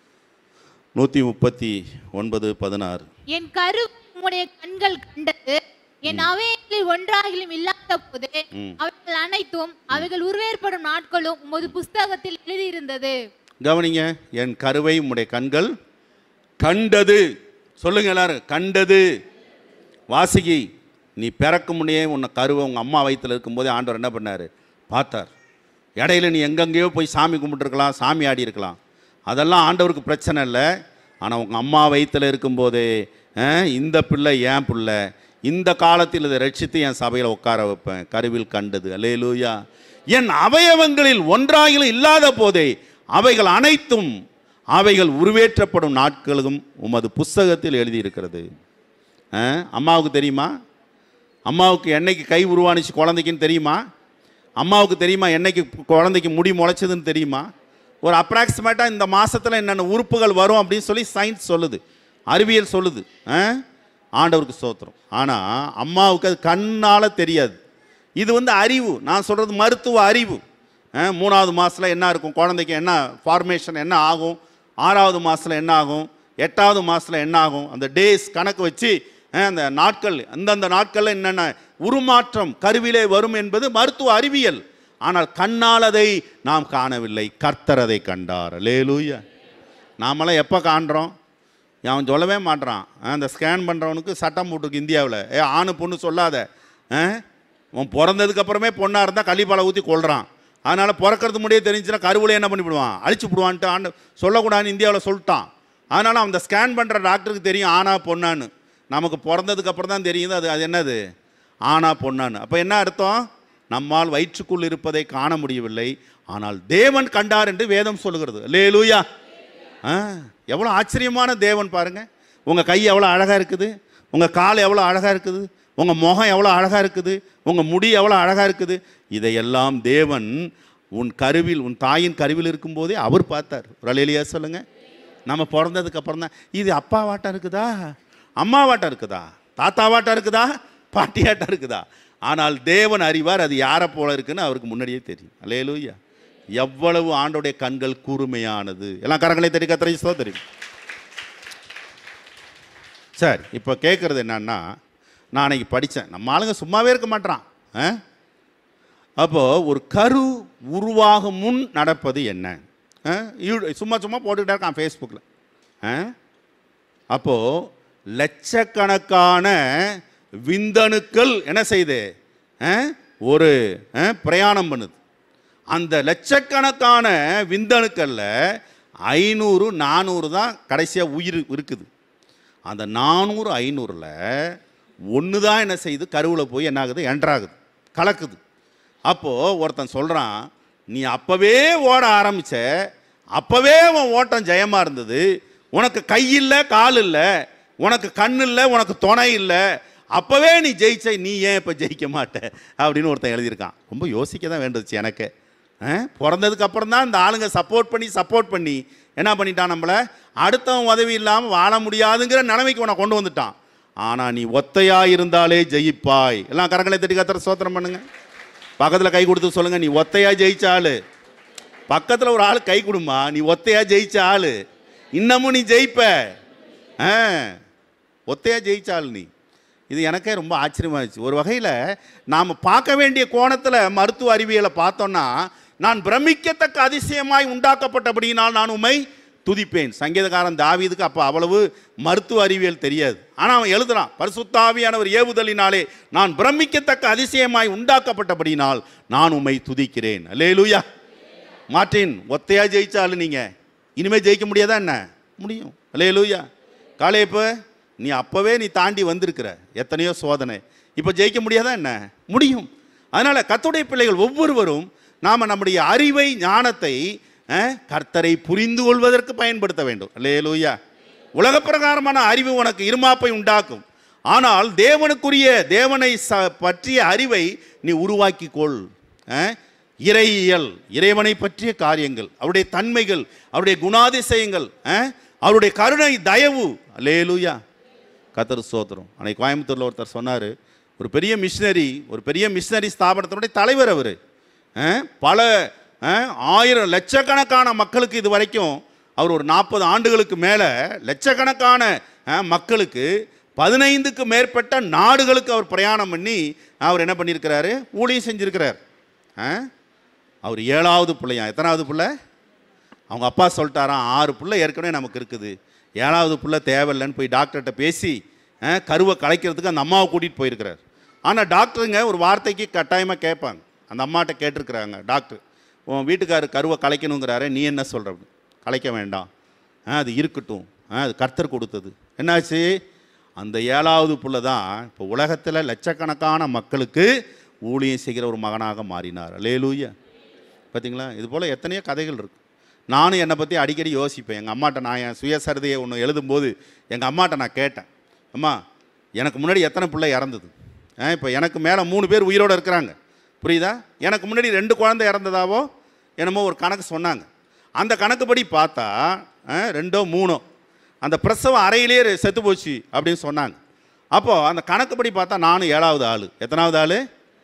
நூற்றி முப்பத்தி ஒன்பது பதினாறு என் கரு உம்முடைய கண்கள் கண்டது என் அவைகளில் ஒன்றாகிலும் இல்லாத போது ம். அவைகள் அனைத்தும் அவைகள் உருவேற்படும் நாட்களும் உமது புஸ்தகத்தில் எழுதியிருந்தது கவனிங்க என் கருவை உம்முடைய கண்கள் கண்டது சொல்லுங்க எல்லாரும் கண்டது வாசிகி நீ பிறக்க முன்னே உன்னை கருவை உங்கள் அம்மா வயித்துல இருக்கும்போதே ஆண்டவர் என்ன பண்ணார் பார்த்தார் இடையில நீ எங்கெங்கேயோ போய் சாமி கும்பிட்டுருக்கலாம் சாமி ஆடி இருக்கலாம் அதெல்லாம் ஆண்டவருக்கு பிரச்சனை இல்லை ஆனால் உங்கள் அம்மா வயித்துல இருக்கும்போதே அஹ், இந்த பிள்ளை ஏன் பிள்ளை இந்த காலத்தில் இதை ரட்சித்து என் சபையில் உட்கார வைப்பேன் கருவில் கண்டது அல்லேலூயா என் அவயவங்களில் ஒன்றாகிலும் இல்லாத போதே அவைகள் அனைத்தும் அவைகள் உருவேற்றப்படும் நாட்களும் உமது புஸ்தகத்தில் எழுதியிருக்கிறது அஹ், அம்மாவுக்கு தெரியுமா அம்மாவுக்கு என்னைக்கு கை உருவானுச்சு குழந்தைக்குன்னு தெரியுமா அம்மாவுக்கு தெரியுமா என்னைக்கு குழந்தைக்கு முடி முளைச்சதுன்னு தெரியுமா ஒரு அப்ராக்சிமேட்டாக இந்த மாசத்துல என்னென்ன உறுப்புகள் வரும் அப்படின்னு சொல்லி சயின்ஸ் சொல்லுது அறிவியல் சொல்லுது ஆ? ஆண்டவருக்கு ஸ்தோத்திரம் ஆனால் அம்மாவுக்கு அது கண்ணால் தெரியாது இது வந்து அறிவு நான் சொல்கிறது மருத்துவ அறிவு ஆ, மூணாவது மாதத்தில் என்ன இருக்கும் குழந்தைக்கு என்ன ஃபார்மேஷன் என்ன ஆகும் ஆறாவது மாதத்தில் என்ன ஆகும் எட்டாவது மாதத்தில் என்ன ஆகும் அந்த டேஸ் கணக்கு வச்சு அஹ், அந்த நாட்கள் அந்தந்த நாட்களில் என்னென்ன உருமாற்றம் கருவிலே வரும் என்பது மருத்துவ அறிவியல் ஆனால் கண்ணால் அதை நாம் காணவில்லை கர்த்தர் அதை கண்டார் லேலூயா நாமெல்லாம் எப்போ காண்றோம் அவன் சொல்லவே மாட்றான் அஹ், அந்த ஸ்கேன் பண்ணுறவனுக்கு சட்டம் போட்டுருக்கு இந்தியாவில் ஏ ஆணு பொண்ணு சொல்லாத அஹ், அவன் பிறந்ததுக்கு அப்புறமே பொண்ணாக இருந்தால் கள்ளிப்பாலை ஊற்றி கொள்றான் அதனால் பிறக்கிறது முடியே தெரிஞ்சுன்னா கருவிலே என்ன பண்ணிவிடுவான் அழிச்சு விடுவான்ட்டு ஆண்டு சொல்லக்கூடாதுன்னு இந்தியாவில் சொல்லிட்டான் அதனால் அந்த ஸ்கேன் பண்ணுற டாக்டருக்கு தெரியும் ஆனா பொண்ணான்னு நமக்கு பிறந்ததுக்கு அப்புறம் தான் தெரியுது அது அது என்னது ஆனா பொண்ணான்னு அப்போ என்ன அர்த்தம் நம்மால் வயிற்றுக்குள் இருப்பதை காண முடியவில்லை ஆனால் தேவன் கண்டார் என்று வேதம் சொல்லுகிறது லேலூயா ஆ எவ்வளோ ஆச்சரியமான தேவன் பாருங்க உங்கள் கை எவ்வளோ அழகாக இருக்குது உங்கள் கால் எவ்வளோ அழகாக இருக்குது உங்கள் முகம் எவ்வளோ அழகாக இருக்குது உங்கள் முடி எவ்வளோ அழகாக இருக்குது இதையெல்லாம் தேவன் உன் கருவில் உன் தாயின் கருவில் இருக்கும்போதே அவர் பார்த்தார் ஒரு அலையிலியா சொல்லுங்க நம்ம பிறந்ததுக்கு அப்புறம் தான் இது அப்பாவாட்டம் இருக்குதா அம்மாவாட்டம் இருக்குதா தாத்தாவாட்டம் இருக்குதா பாட்டியாட்டம் இருக்குதா ஆனால் தேவன் அறிவார் அது யாரை போல இருக்குன்னு அவருக்கு முன்னாடியே தெரியும் அல்லேலூயா எவ்வளவு ஆண்டோடைய கண்கள் கூர்மையானது எல்லாம் கரங்களை தெரி கத்திரை தெரியும் சரி இப்போ கேட்குறது என்னன்னா நான் அன்னைக்கு படித்தேன் நம்ம ஆளுங்க சும்மாவே இருக்க மாட்டான் ஆ அப்போது ஒரு கரு உருவாகும் முன் நடப்பது என்ன ஆ? யூ- சும்மா சும்மா போட்டுக்கிட்டே இருக்கான் ஃபேஸ்புக்கில் ஆ அப்போது லட்சக்கணக்கான விந்தணுக்கள் என்ன செய்யுது ஆ? ஒரு ஆ, பிரயாணம் பண்ணுது அந்த லட்சக்கணக்கான விந்தணுக்களில் ஐநூறு நானூறு தான் கடைசியாக உயிர் இருக்குது அந்த நானூறு ஐநூறில் ஒன்று தான் என்ன செய்யுது கருவில் போய் என்ன ஆகுது என்ட்ராகுது கலக்குது அப்போது ஒருத்தன் சொல்கிறான் நீ அப்போவே ஓட ஆரம்பிச்ச அப்போவே உன் ஓட்டம் ஜெயமாக இருந்தது உனக்கு கை இல்லை கால் இல்லை உனக்கு கண் இல்லை உனக்கு துணை இல்லை அப்போவே நீ ஜெயிச்ச நீ ஏன் இப்போ ஜெயிக்க மாட்ட அப்படின்னு ஒருத்தன் எழுதியிருக்கான் ரொம்ப யோசிக்க தான் வேண்டுச்சு எனக்கு ஆ? பிறந்ததுக்கு அப்புறம் தான் இந்த ஆளுங்க சப்போர்ட் பண்ணி சப்போர்ட் பண்ணி என்ன பண்ணிட்டான் நம்மளை அடுத்தவன் உதவி இல்லாமல் வாழ முடியாதுங்கிற நிலைமைக்கு உன்னை கொண்டு வந்துட்டான் ஆனால் நீ ஒத்தையா இருந்தாலே ஜெயிப்பாய் எல்லாம் கரங்களை தட்டி கத்துற சோத்திரம் பண்ணுங்க பக்கத்தில் கை கொடுத்து சொல்லுங்க நீ ஒத்தையா ஜெயிச்ச ஆளு பக்கத்தில் ஒரு ஆள் கை கொடுமா நீ ஒத்தையா ஜெயிச்ச ஆளு இன்னமும் நீ ஜெயிப்ப ஆ ஒத்தையா ஜெயிச்ச ஆள் நீ இது எனக்கே ரொம்ப ஆச்சரியமாச்சு ஒரு வகையில் நாம் பார்க்க வேண்டிய கோணத்தில் மருத்துவ அறிவியலை பார்த்தோன்னா நான் பிரமிக்கத்தக்க அதிசயமாய் உண்டாக்கப்பட்டபடியினால் நான் உம்மை துதிப்பேன் சங்கீதக்காரன் தாவீதுக்கு அப்போ அவ்வளவு மருத்துவ அறிவியல் தெரியாது ஆனால் அவன் எழுதுறான் பரிசுத்தாவியானவர் ஏவுதலினாலே நான் பிரமிக்கத்தக்க அதிசயமாய் உண்டாக்கப்பட்டபடியினால் நான் உம்மை துதிக்கிறேன் அல்லேலூயா மார்ட்டின் ஒத்தையா ஜெயிச்சாலும் நீங்கள் இனிமேல் ஜெயிக்க முடியாதா என்ன முடியும் அல்லேலூயா காலே இப்போ நீ அப்போவே நீ தாண்டி வந்திருக்கிற எத்தனையோ சோதனை இப்போ ஜெயிக்க முடியாதா என்ன முடியும் அதனால் கத்துடைய பிள்ளைகள் ஒவ்வொருவரும் நாம் நம்முடைய அறிவை ஞானத்தை அஹ், கர்த்தரை புரிந்து கொள்வதற்கு பயன்படுத்த வேண்டும் அல்லேலூயா உலக பிரகாரமான அறிவு உனக்கு இருமாப்பை உண்டாக்கும் ஆனால் தேவனுக்குரிய தேவனை ச பற்றிய அறிவை நீ உருவாக்கிக் கொள் அஹ், இறையியல் இறைவனை பற்றிய காரியங்கள் அவருடைய தன்மைகள் அவருடைய குணாதிசயங்கள் அஹ், அவருடைய கருணை தயவு லேலுயா கத்தர் சோத்திரம் அன்னைக்கு கோயம்புத்தூரில் ஒருத்தர் சொன்னார் ஒரு பெரிய மிஷினரி ஒரு பெரிய மிஷினரி ஸ்தாபனத்தினுடைய தலைவர் அவர் பல அஹ், ஆயிரம் லட்சக்கணக்கான மக்களுக்கு இது வரைக்கும் அவர் ஒரு நாற்பது ஆண்டுகளுக்கு மேலே லட்சக்கணக்கான அஹ், மக்களுக்கு பதினைந்துக்கு மேற்பட்ட நாடுகளுக்கு அவர் பிரயாணம் பண்ணி அவர் என்ன பண்ணியிருக்கிறாரு ஊழியம் செஞ்சிருக்கிறார் ஆ? அவர் ஏழாவது பிள்ளையா எத்தனாவது பிள்ளை அவங்க அப்பா சொல்லிட்டாராம் ஆறு பிள்ளை ஏற்கனவே நமக்கு இருக்குது ஏழாவது பிள்ளை தேவையில்லைன்னு போய் டாக்டர்கிட்ட பேசி ஆ, கருவை கலைக்கிறதுக்கு அந்த அம்மாவை கூட்டிகிட்டு போயிருக்கிறார் ஆனால் டாக்டருங்க ஒரு வார்த்தைக்கு கட்டாயமாக கேட்பாங்க அந்த அம்மாட்ட கேட்டிருக்கிறாங்க டாக்டர் உன் வீட்டுக்காரர் கருவை கலைக்கணுங்கிறாரு நீ என்ன சொல்கிற கலைக்க வேண்டாம் ஆ, அது இருக்கட்டும் ஆ, அது கர்த்தர் கொடுத்தது என்னாச்சு அந்த ஏழாவது புள்ள தான் இப்போ உலகத்தில் லட்சக்கணக்கான மக்களுக்கு ஊழியம் செய்கிற ஒரு மகனாக மாறினார் லேலூயா பார்த்தீங்களா இது போல் எத்தனையோ கதைகள் இருக்கு நானும் என்னை பற்றி அடிக்கடி யோசிப்பேன் எங்கள் அம்மாட்ட நான் என் சுயசரிதையை ஒன்று எழுதும்போது எங்கள் அம்மாட்ட நான் கேட்டேன் அம்மா எனக்கு முன்னாடி எத்தனை பிள்ளை இறந்தது இப்போ எனக்கு மேலே மூணு பேர் உயிரோடு இருக்கிறாங்க புரியுதா எனக்கு முன்னாடி ரெண்டு குழந்தை இறந்ததாவோ என்னமோ ஒரு கணக்கு சொன்னாங்க அந்த கணக்குப்படி பார்த்தா ஆ, ரெண்டோ மூணோ அந்த பிரசவ அறையிலேயே ரெ- செத்து போச்சு அப்படின்னு சொன்னாங்க அப்போது அந்த கணக்குப்படி பார்த்தா நானும் ஏழாவது ஆள் எத்தனாவது ஆள்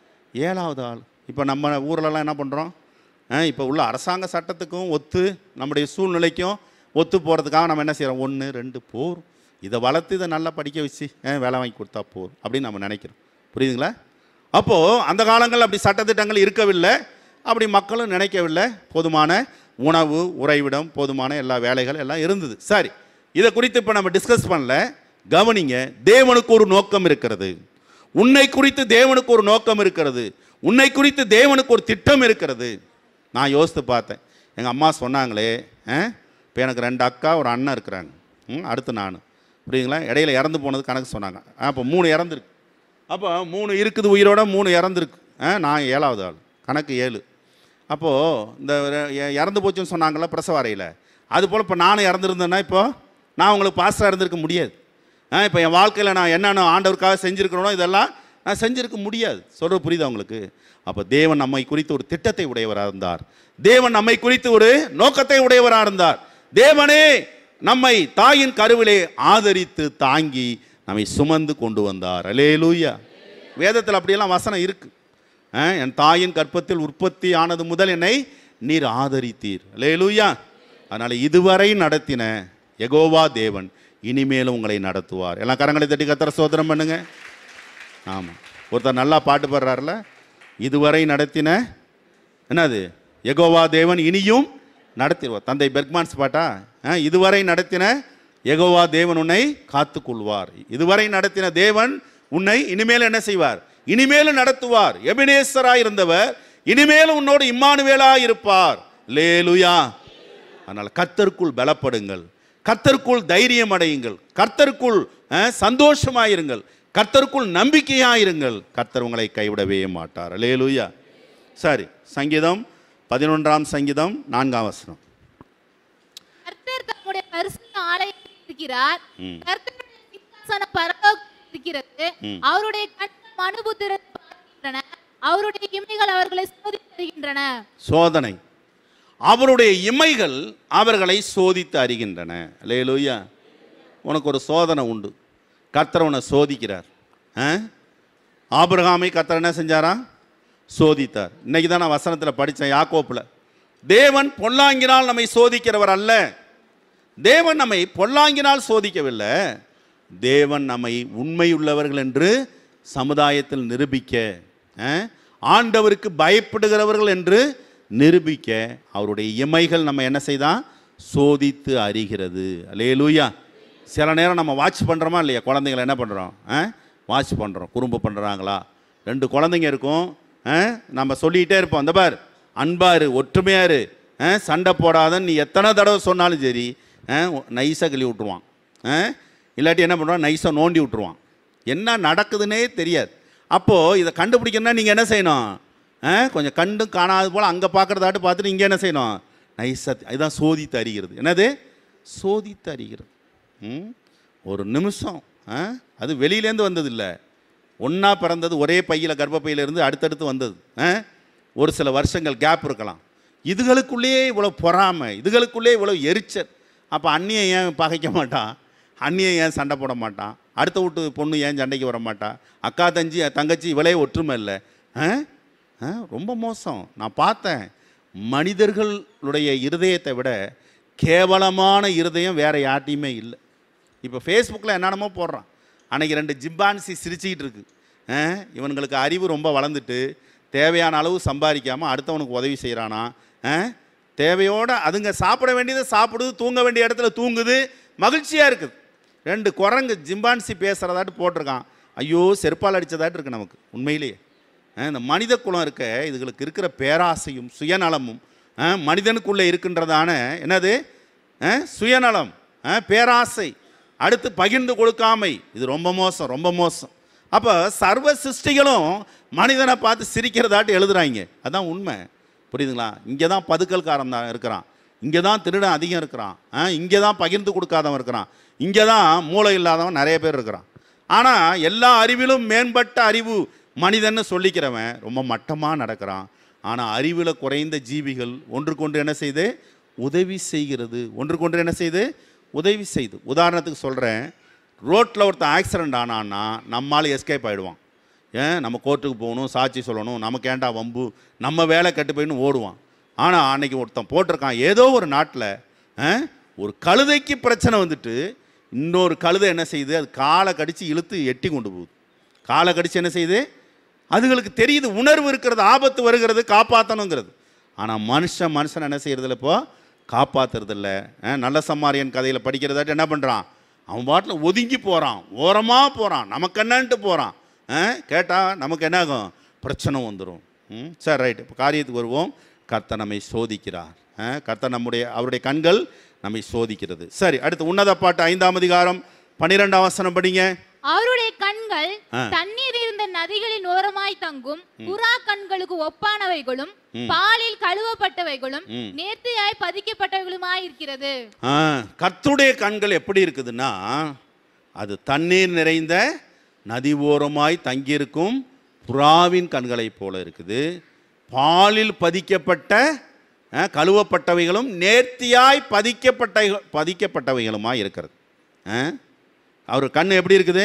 ஏழாவது ஆள் இப்போ நம்ம ஊர்லலாம் என்ன பண்ணுறோம் இப்போ உள்ள அரசாங்க சட்டத்துக்கும் ஒத்து நம்முடைய சூழ்நிலைக்கும் ஒத்து போகிறதுக்காக நம்ம என்ன செய்கிறோம் ஒன்று ரெண்டு போர் இதை வளர்த்து இதை நல்லா படிக்க வச்சு அஹ், வேலை வாங்கி கொடுத்தா போர் அப்படின்னு நம்ம நினைக்கிறோம் புரியுதுங்களா அப்போது அந்த காலங்களில் அப்படி சட்டத்திட்டங்கள் இருக்கவில்லை அப்படி மக்களும் நினைக்கவில்லை போதுமான உணவு உறைவிடம் போதுமான எல்லா வேலைகள் எல்லாம் இருந்தது சரி இதை குறித்து இப்போ நம்ம டிஸ்கஸ் பண்ணல கவனிங்க தேவனுக்கு ஒரு நோக்கம் இருக்கிறது உன்னை குறித்து தேவனுக்கு ஒரு நோக்கம் இருக்கிறது உன்னை குறித்து தேவனுக்கு ஒரு திட்டம் இருக்கிறது நான் யோசித்து பார்த்தேன் எங்கள் அம்மா சொன்னாங்களே இப்போ எனக்கு ரெண்டு அக்கா ஒரு அண்ணன் இருக்கிறாங்க ம், அடுத்து நான் புரியுதுங்களா இடையில இறந்து போனது கணக்கு சொன்னாங்க அப்போ மூணு இறந்துருக்கு அப்போ மூணு இருக்குது உயிரோட மூணு இறந்துருக்கு ஆ, நான் ஏழாவது ஆள் கணக்கு ஏழு அப்போது இந்த ரெ- எ- இறந்து போச்சுன்னு சொன்னாங்கல்ல பிரசவ அறையில் அது போல் இப்போ நானும் இறந்துருந்தேன்னா இப்போ நான் உங்களுக்கு பாஸ்டராக இருந்திருக்க முடியாது ஆ இப்போ என் வாழ்க்கையில் நான் என்னென்ன ஆண்டவருக்காக செஞ்சுருக்கிறனோ இதெல்லாம் நான் செஞ்சிருக்க முடியாது சொல்கிறது புரியுதா உங்களுக்கு அப்போ தேவன் நம்மை குறித்து ஒரு திட்டத்தை உடையவராக இருந்தார் தேவன் நம்மை குறித்து ஒரு நோக்கத்தை உடையவராக இருந்தார் தேவனே நம்மை தாயின் கருவிலே ஆதரித்து தாங்கி நம்மை சுமந்து கொண்டு வந்தார் அலேலூயா வேதத்தில் அப்படியெல்லாம் வசனம் இருக்கு ஆ, என் தாயின் கற்பத்தில் உற்பத்தி ஆனது முதல் என்னை நீர் ஆதரித்தீர் அலேலூயா அதனால் இதுவரை நடத்தின யெகோவா தேவன் இனிமேலும் உங்களை நடத்துவார் எல்லாம் கரங்களை தட்டி கத்திர சோதனம் பண்ணுங்க ஆமாம் ஒருத்தர் நல்லா பாட்டு பாடுறாருல இதுவரை நடத்தின என்னது யெகோவா தேவன் இனியும் நடத்திடுவார் தந்தை பெர்க்மான்ஸ் பாட்டா ஆ, இதுவரை நடத்தின யெகோவா தேவன் உன்னை காத்துக்கொள்வார் இதுவரை நடத்தின தேவன் உன்னை இனிமேல் என்ன செய்வார் இனிமேலும் நடத்துவார் எபினேசராய் இருந்தவர் இனிமேலும் உன்னோடு இம்மானுவேலாய் இருப்பார் லேலுயா அதனால் கர்த்தருக்குள் பலப்படுங்கள் கர்த்தருக்குள் தைரியம் அடையுங்கள் கர்த்தருக்குள் அஹ், சந்தோஷமாயிருங்கள் கர்த்தருக்குள் நம்பிக்கையாயிருங்கள் கர்த்தர் உங்களை கைவிடவே மாட்டார் லேலுயா சரி சங்கீதம் பதினொன்றாம் சங்கீதம் நான்காம் வசனம் கர்த்தர் தம்முடைய பரிசுத்த ஆலயத்தில் இருக்கிறார் கர்த்தருடைய சிங்காசனம் பரலோகத்தில் இருக்கிறது அவருடைய கண்கள் மனுபுத்திரத்தை பார்க்கின்றன அவருடைய இமைகள் அவர்களை சோதித்து வருகின்றன சோதனை அவருடைய இமைகள் அவர்களை சோதித்து அறிகின்றன லேலுயா உனக்கு ஒரு சோதனை உண்டு கர்த்தர் உன்னை சோதிக்கிறார் ஆ? ஆபிரகாமை கர்த்தர் என்ன செஞ்சாரா சோதித்தார் இன்னைக்கு தான் நான் வசனத்தில் படித்தேன் யாக்கோப்பில் தேவன் பொல்லாங்கினால் நம்மை சோதிக்கிறவர் அல்ல தேவன் நம்மை பொல்லாங்கினால் சோதிக்கவில்லை தேவன் நம்மை உண்மையுள்ளவர்கள் என்று சமுதாயத்தில் நிரூபிக்க அஹ், ஆண்டவருக்கு பயப்படுகிறவர்கள் என்று நிரூபிக்க அவருடைய இமைகள் நம்ம என்ன செய்தான் சோதித்து அறிகிறது அல்லேலூயா சில நேரம் நம்ம வாட்ச் பண்ணுறோமா இல்லையா குழந்தைங்களை என்ன பண்ணுறோம் வாட்ச் பண்ணுறோம் குறும்பு பண்ணுறாங்களா ரெண்டு குழந்தைங்க இருக்கும் ஆ? நம்ம சொல்லிக்கிட்டே இருப்போம் அந்த பார் அன்பாரு ஒற்றுமையாரு ஆ? சண்டை போடாதன்னு நீ எத்தனை தடவை சொன்னாலும் சரி நைஸாக கிளி விட்ருவான் ஆ? இல்லாட்டி என்ன பண்ணுவான் நைஸாக நோண்டி விட்ருவான் என்ன நடக்குதுன்னே தெரியாது அப்போது இதை கண்டுபிடிக்கணும்னா நீங்கள் என்ன செய்யணும் ஆ? கொஞ்சம் கண்டும் காணாது போல் அங்கே பார்க்குறதாட்டு பார்த்துட்டு இங்கே என்ன செய்யணும் நைஸாக இதுதான் சோதித்து அறிகிறது என்னது சோதித்து அறிகிறது ம்? ஒரு நிமிஷம் ஆ? அது வெளியிலேருந்து வந்தது இல்லை ஒன்றா பிறந்தது ஒரே பையில் கர்ப்பப்பையில இருந்து அடுத்தடுத்து வந்தது ஆ? ஒரு சில வருஷங்கள் கேப் இருக்கலாம் இதுகளுக்குள்ளேயே இவ்வளோ பொறாமை இதுகளுக்குள்ளே இவ்வளோ எரிச்சல் அப்போ அண்ணியை ஏன் பகைக்க மாட்டான் அண்ணியை ஏன் சண்டை போட மாட்டான் அடுத்த வீட்டு பொண்ணு ஏன் சண்டைக்கு வர மாட்டா அக்கா தஞ்சி தங்கச்சி இவளே ஒற்றுமை இல்லை ஆ? ஆ? ரொம்ப மோசம் நான் பார்த்தேன் மனிதர்களுடைய இருதயத்தை விட கேவலமான இருதயம் வேற யார்ட்டையுமே இல்லை இப்போ ஃபேஸ்புக்கில் என்னென்னமோ போடுறான் அன்னைக்கு ரெண்டு ஜிம்பான்சி சிரிச்சுக்கிட்டு இருக்கு ஆ, இவனுங்களுக்கு அறிவு ரொம்ப வளர்ந்துட்டு தேவையான அளவு சம்பாதிக்காமல் அடுத்தவனுக்கு உதவி செய்கிறானா தேவையோட அதுங்க சாப்பிட வேண்டியதை சாப்பிடுது தூங்க வேண்டிய இடத்துல தூங்குது மகிழ்ச்சியாக இருக்குது ரெண்டு குரங்கு ஜிம்பான்சி பேசுகிறதாட்டு போட்டிருக்கான் ஐயோ செருப்பால் அடித்ததாட்டு இருக்கு நமக்கு உண்மையிலேயே அஹ் இந்த மனித குலம் இருக்க இதுகளுக்கு இருக்கிற பேராசையும் சுயநலமும் அஹ் மனிதனுக்குள்ளே இருக்கின்றதான என்னது அஹ் சுயநலம் அஹ் பேராசை அடுத்து பகிர்ந்து கொடுக்காமை இது ரொம்ப மோசம் ரொம்ப மோசம் அப்போ சர்வ சிருஷ்டிகளும் மனிதனை பார்த்து சிரிக்கிறதாட்டு எழுதுறாங்க அதான் உண்மை புரியுதுங்களா இங்கே தான் பதுக்கல்காரன் தான் இருக்கிறான் இங்கே தான் திருடன் அதிகம் இருக்கிறான் இங்கே தான் பகிர்ந்து கொடுக்காதவன் இருக்கிறான் இங்கே தான் மூளை இல்லாதவன் நிறைய பேர் இருக்கிறான் ஆனால் எல்லா அறிவிலும் மேம்பட்ட அறிவு மனிதன்னு சொல்லிக்கிறவன் ரொம்ப மட்டமாக நடக்கிறான் ஆனால் அறிவில் குறைந்த ஜீவிகள் ஒன்றுக்கொன்று என்ன செய்து உதவி செய்கிறது ஒன்றுக்கொன்று என்ன செய்து உதவி செய்து உதாரணத்துக்கு சொல்கிறேன் ரோட்டில் ஒருத்தன் ஆக்சிடெண்ட் ஆனான்னா நம்மால் எஸ்கேப் ஆகிடுவான் ஏன் நம்ம கோர்ட்டுக்கு போகணும் சாட்சி சொல்லணும் நமக்கு ஏன்டா வம்பு நம்ம வேலை கெட்டு போயின்னு ஓடுவான் ஆனால் அன்னைக்கு ஒருத்தன் போட்டிருக்கான் ஏதோ ஒரு நாட்டில் ஒரு கழுதைக்கு பிரச்சனை வந்துட்டு இன்னொரு கழுதை என்ன செய்யுது அது காலை கடித்து இழுத்து எட்டி கொண்டு போகுது காலை கடிச்சு என்ன செய்யுது அதுகளுக்கு தெரியுது உணர்வு இருக்கிறது ஆபத்து வருகிறது காப்பாற்றணுங்கிறது ஆனால் மனுஷன் மனுஷன் என்ன செய்யறதில்ல இப்போ காப்பாத்துறதில்ல அஹ், நல்ல சம்மாரியன் கதையில் படிக்கிறதாட்டு என்ன பண்ணுறான் அவன் பாட்டில் ஒதுங்கி போகிறான் ஓரமாக போகிறான் நமக்கு என்னன்ட்டு போகிறான் கேட்டால் நமக்கு என்ன ஆகும் பிரச்சனை வந்துடும் ம் சரி ரைட் இப்போ காரியத்துக்கு வருவோம் கர்த்தர் நம்மை சோதிக்கிறார் அஹ், கர்த்தர் நம்முடைய அவருடைய கண்கள் நம்மை சோதிக்கிறது சரி அடுத்து உன்னத பாட்டு ஐந்தாம் அதிகாரம் பன்னிரெண்டாம் வசனம் படிங்க அவருடைய கண்கள் ஆ. தண்ணீர் இருந்த நதிகளின் ஓரமாய் தங்கும் புறா கண்களுக்கு ஒப்பானவைகளும் பாலில் கழுவப்பட்டவைகளும் ம். நேர்த்தியாய் பதிக்கப்பட்டவைகளுமாய் இருக்கிறது ஆ, கர்த்தருடைய கண்கள் எப்படி இருக்குதுன்னா அது தண்ணீர் நிறைந்த நதி ஓரமாய் தங்கியிருக்கும் புறாவின் கண்களைப் போல இருக்குது பாலில் பதிக்கப்பட்ட அஹ், கழுவப்பட்டவைகளும் நேர்த்தியாய் பதிக்கப்பட்ட பதிக்கப்பட்டவைகளுமாய் இருக்கிறது அஹ், அவர் கண் எப்படி இருக்குது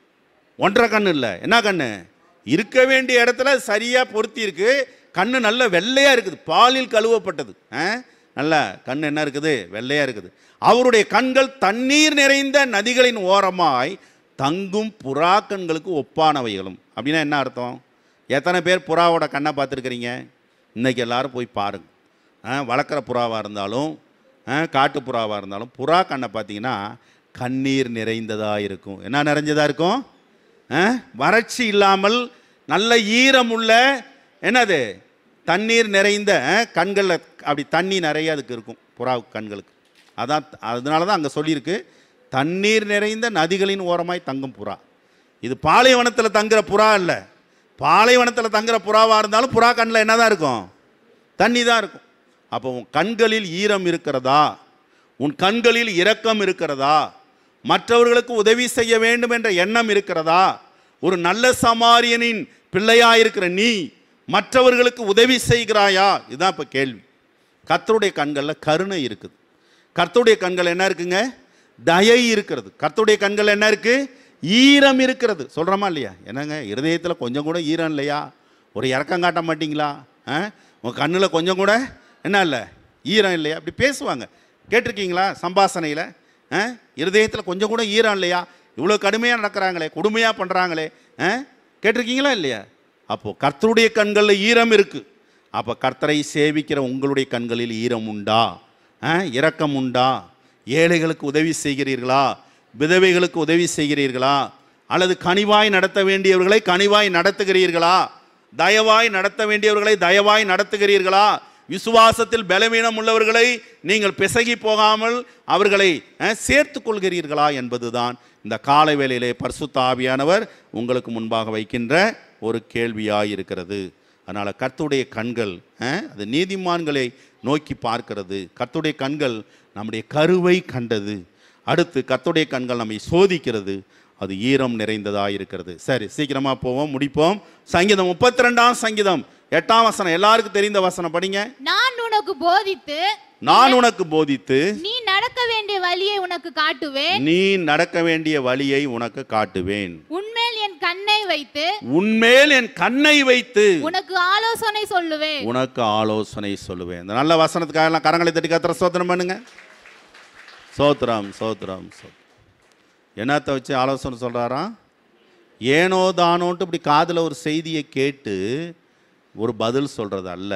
ஒன்றரை கண்ணு இல்லை என்ன கண்ணு இருக்க வேண்டிய இடத்துல சரியாக பொருத்தி இருக்கு கண்ணு நல்ல வெள்ளையாக இருக்குது பாலில் கழுவப்பட்டது ஆ? நல்ல கண் என்ன இருக்குது வெள்ளையாக இருக்குது அவருடைய கண்கள் தண்ணீர் நிறைந்த நதிகளின் ஓரமாய் தங்கும் புறா கண்களுக்கு ஒப்பானவைகளும் அப்படின்னா என்ன அர்த்தம் எத்தனை பேர் புறாவோட கண்ணை பார்த்துருக்குறீங்க இன்னைக்கு எல்லாரும் போய் பாருங்க ஆ, வளர்க்குற புறாவாக இருந்தாலும் ஆ, காட்டு புறாவாக இருந்தாலும் புறா கண்ணை பார்த்தீங்கன்னா கண்ணீர் நிறைந்ததாக இருக்கும் என்ன நிறைஞ்சதாக இருக்கும் ஆ? வறட்சி இல்லாமல் நல்ல ஈரமுள்ள என்னது தண்ணீர் நிறைந்த கண்களில் அப்படி தண்ணி நிறைய அதுக்கு இருக்கும் புறா கண்களுக்கு அதான் அதனால தான் அங்கே சொல்லியிருக்கு தண்ணீர் நிறைந்த நதிகளின் ஓரமாய் தங்கும் புறா இது பாலைவனத்தில் தங்குற புறா இல்லை பாலைவனத்தில் தங்குற புறாவாக இருந்தாலும் புறா கண்ணில் என்ன தான் இருக்கும் தண்ணி தான் இருக்கும் அப்போ உன் கண்களில் ஈரம் இருக்கிறதா உன் கண்களில் இரக்கம் இருக்கிறதா மற்றவர்களுக்கு உதவி செய்ய வேண்டும் என்ற எண்ணம் இருக்கிறதா ஒரு நல்ல சமாரியனின் பிள்ளையா இருக்கிற நீ மற்றவர்களுக்கு உதவி செய்கிறாயா இதுதான் இப்போ கேள்வி கர்த்தருடைய கண்களில் கருணை இருக்குது கர்த்தருடைய கண்கள் என்ன இருக்குங்க தயை இருக்கிறது கர்த்தருடைய கண்கள் என்ன இருக்கு ஈரம் இருக்கிறது சொல்கிறோமா இல்லையா என்னங்க இருதயத்தில் கொஞ்சம் கூட ஈரம் இல்லையா ஒரு இறக்கம் காட்ட மாட்டீங்களா ஆ உங்கள் கண்ணில் கொஞ்சம் கூட என்ன இல்லை ஈரம் இல்லையா அப்படி பேசுவாங்க கேட்டிருக்கீங்களா சம்பாசனையில் ஆ இருதயத்தில் கொஞ்சம் கூட ஈரம் இல்லையா இவ்வளோ கடுமையாக நடக்கிறாங்களே கொடுமையாக பண்ணுறாங்களே ஆ கேட்டிருக்கீங்களா இல்லையா அப்போது கர்த்தருடைய கண்களில் ஈரம் இருக்குது அப்போ கர்த்தரை சேவிக்கிற உங்களுடைய கண்களில் ஈரம் உண்டா ஆ இரக்கம் உண்டா ஏழைகளுக்கு உதவி செய்கிறீர்களா விதவைகளுக்கு உதவி செய்கிறீர்களா அல்லது கனிவாய் நடத்த வேண்டியவர்களை கனிவாய் நடத்துகிறீர்களா தயவாய் நடத்த வேண்டியவர்களை தயவாய் நடத்துகிறீர்களா விசுவாசத்தில் பலவீனம் உள்ளவர்களை நீங்கள் பிசகி போகாமல் அவர்களை அஹ், சேர்த்துக் கொள்கிறீர்களா என்பதுதான் இந்த காலை வேளையிலே பரிசுத்த ஆவியானவர் உங்களுக்கு முன்பாக வைக்கின்ற ஒரு கேள்வியாய் இருக்கிறது அதனால் கர்த்தருடைய கண்கள் அஹ், அது நீதிமான்களை நோக்கி பார்க்கிறது கர்த்தருடைய கண்கள் நம்முடைய கருவை கண்டது அடுத்து கர்த்தருடைய கண்கள் நம்மை சோதிக்கிறது அது ஈரம் நிறைந்ததாக இருக்கிறது சரி சீக்கிரமாக போவோம் முடிப்போம் சங்கீதம் முப்பத்தி ரெண்டாம் சங்கீதம் எட்டாம் வசனம் எல்லாருக்கும் தெரிந்த வசனம் படிங்க நான் உனக்கு போதித்து நான் உனக்கு போதித்து நீ நடக்க வேண்டிய வழியை உனக்கு காட்டுவேன் நீ நடக்க வேண்டிய வழியை உனக்கு காட்டுவேன் உன்மேல் என் கண்ணை வைத்து உன்மேல் என் கண்ணை வைத்து உனக்கு ஆலோசனை சொல்லுவேன் உனக்கு ஆலோசனை சொல்லுவேன் இந்த நல்ல வசனத்துக்காக எல்லாம் கரங்களை தட்டி கத்திர சோத்திரம் பண்ணுங்க சோத்திரம் சோத்திரம் சோத்திரம் என்னத்தை வச்சு ஆலோசனை சொல்கிறாராம் ஏனோ தானோன்ட்டு இப்படி காதில் ஒரு செய்தியை கேட்டு ஒரு பதில் சொல்கிறது அல்ல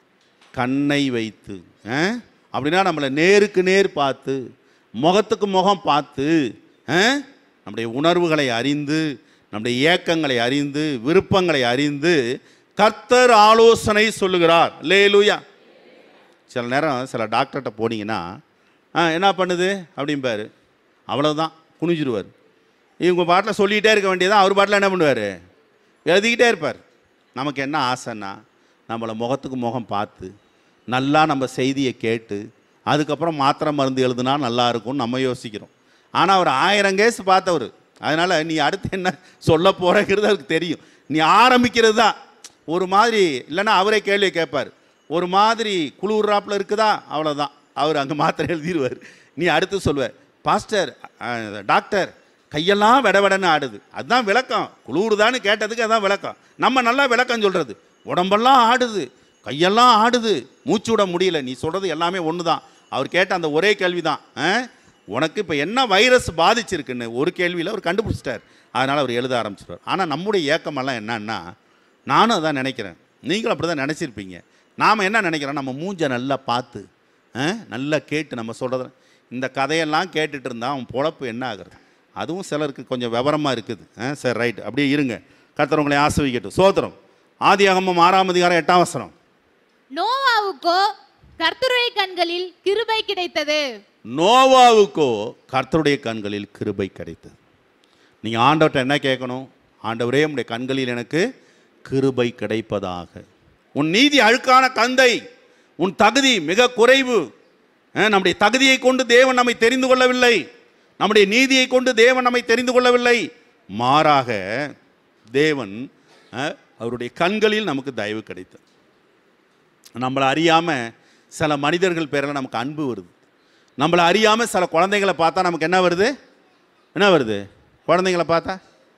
கண்ணை வைத்து ஆ? அப்படின்னா நம்மளை நேருக்கு நேர் பார்த்து முகத்துக்கு முகம் பார்த்து ஆ? நம்முடைய உணர்வுகளை அறிந்து நம்முடைய ஏக்கங்களை அறிந்து விருப்பங்களை அறிந்து கர்த்தர் ஆலோசனை சொல்லுகிறார் லேலுயா சில நேரம் சில டாக்டர்கிட்ட போனீங்கன்னா ஆ என்ன பண்ணுது அப்படிம்பாரு அவ்வளவுதான் குனிஞ்சிருவார் இவங்க பாட்டில் சொல்லிகிட்டே இருக்க வேண்டியதான் அவர் பாட்டில் என்ன பண்ணுவார் எழுதிக்கிட்டே இருப்பார் நமக்கு என்ன ஆசைன்னா நம்மளை முகத்துக்கு முகம் பார்த்து நல்லா நம்ம செய்தியை கேட்டு அதுக்கப்புறம் மாத்திரை மருந்து எழுதுனா நல்லா இருக்கும்னு நம்ம யோசிக்கிறோம் ஆனால் அவர் ஆயிரம் கேஸ் பார்த்தவர் அதனால் நீ அடுத்து என்ன சொல்ல போகிறங்கிறது அவருக்கு தெரியும் நீ ஆரம்பிக்கிறது தான் ஒரு மாதிரி இல்லைன்னா அவரே கேள்வி கேட்பார் ஒரு மாதிரி குளிர்றாப்புல இருக்குதா அவ்வளோதான் அவர் அங்கே மாத்திரை எழுதிடுவார் நீ அடுத்து சொல்லுவ பாஸ்டர் அஹ், டாக்டர் கையெல்லாம் விடவிடன்னு ஆடுது அதுதான் விளக்கம் குளிருதான்னு கேட்டதுக்கு அதான் விளக்கம் நம்ம நல்லா விளக்கம் சொல்கிறது உடம்பெல்லாம் ஆடுது கையெல்லாம் ஆடுது மூச்சு விட முடியல நீ சொல்கிறது எல்லாமே ஒன்று தான் அவர் கேட்ட அந்த ஒரே கேள்வி தான் உனக்கு இப்போ என்ன வைரஸ் பாதிச்சிருக்குன்னு ஒரு கேள்வியில் அவர் கண்டுபிடிச்சிட்டார் அதனால் அவர் எழுத ஆரம்பிச்சிட்டார் ஆனால் நம்முடைய ஏக்கமெல்லாம் என்னன்னா நானும் அதான் நினைக்கிறேன் நீங்களும் அப்படி தான் நினச்சிருப்பீங்க நாம் என்ன நினைக்கிறோம் நம்ம மூஞ்சை நல்லா பார்த்து ஆ, நல்லா கேட்டு நம்ம சொல்கிறத இந்த கதையெல்லாம் கேட்டுட்டு இருந்தால் அவன் பொழப்பு என்ன ஆகுறது அதுவும் சிலருக்கு கொஞ்சம் விவரமாக இருக்குது ஆ சரி ரைட் அப்படியே இருங்க கர்த்தர் உங்களை ஆசிர்வதிக்கட்டும் சோத்திரம் ஆதி அகமம் ஆறாம் அதிகாரம் எட்டாம் வசனம் நோவாவுக்கோ கர்த்தருடைய கண்களில் கிருபை கிடைத்தது நோவாவுக்கோ கர்த்தருடைய கண்களில் கிருபை கிடைத்தது நீங்கள் ஆண்டவர்கிட்ட என்ன கேட்கணும் ஆண்டவரே உம்முடைய கண்களில் எனக்கு கிருபை கிடைப்பதாக உன் நீதி அழுக்கான கந்தை உன் தகுதி மிக குறைவு அஹ், நம்முடைய தகுதியை கொண்டு தேவன் நம்மை தெரிந்து கொள்ளவில்லை நம்முடைய நீதியை கொண்டு தேவன் நம்மை தெரிந்து கொள்ளவில்லை மாறாக தேவன் அஹ், அவருடைய கண்களில் நமக்கு தயவு கிடைத்தது நம்மளை அறியாமல் சில மனிதர்கள் பேரில் நமக்கு அன்பு வருது நம்மளை அறியாமல் சில குழந்தைங்களை பார்த்தா நமக்கு என்ன வருது என்ன வருது குழந்தைங்கள பார்த்தா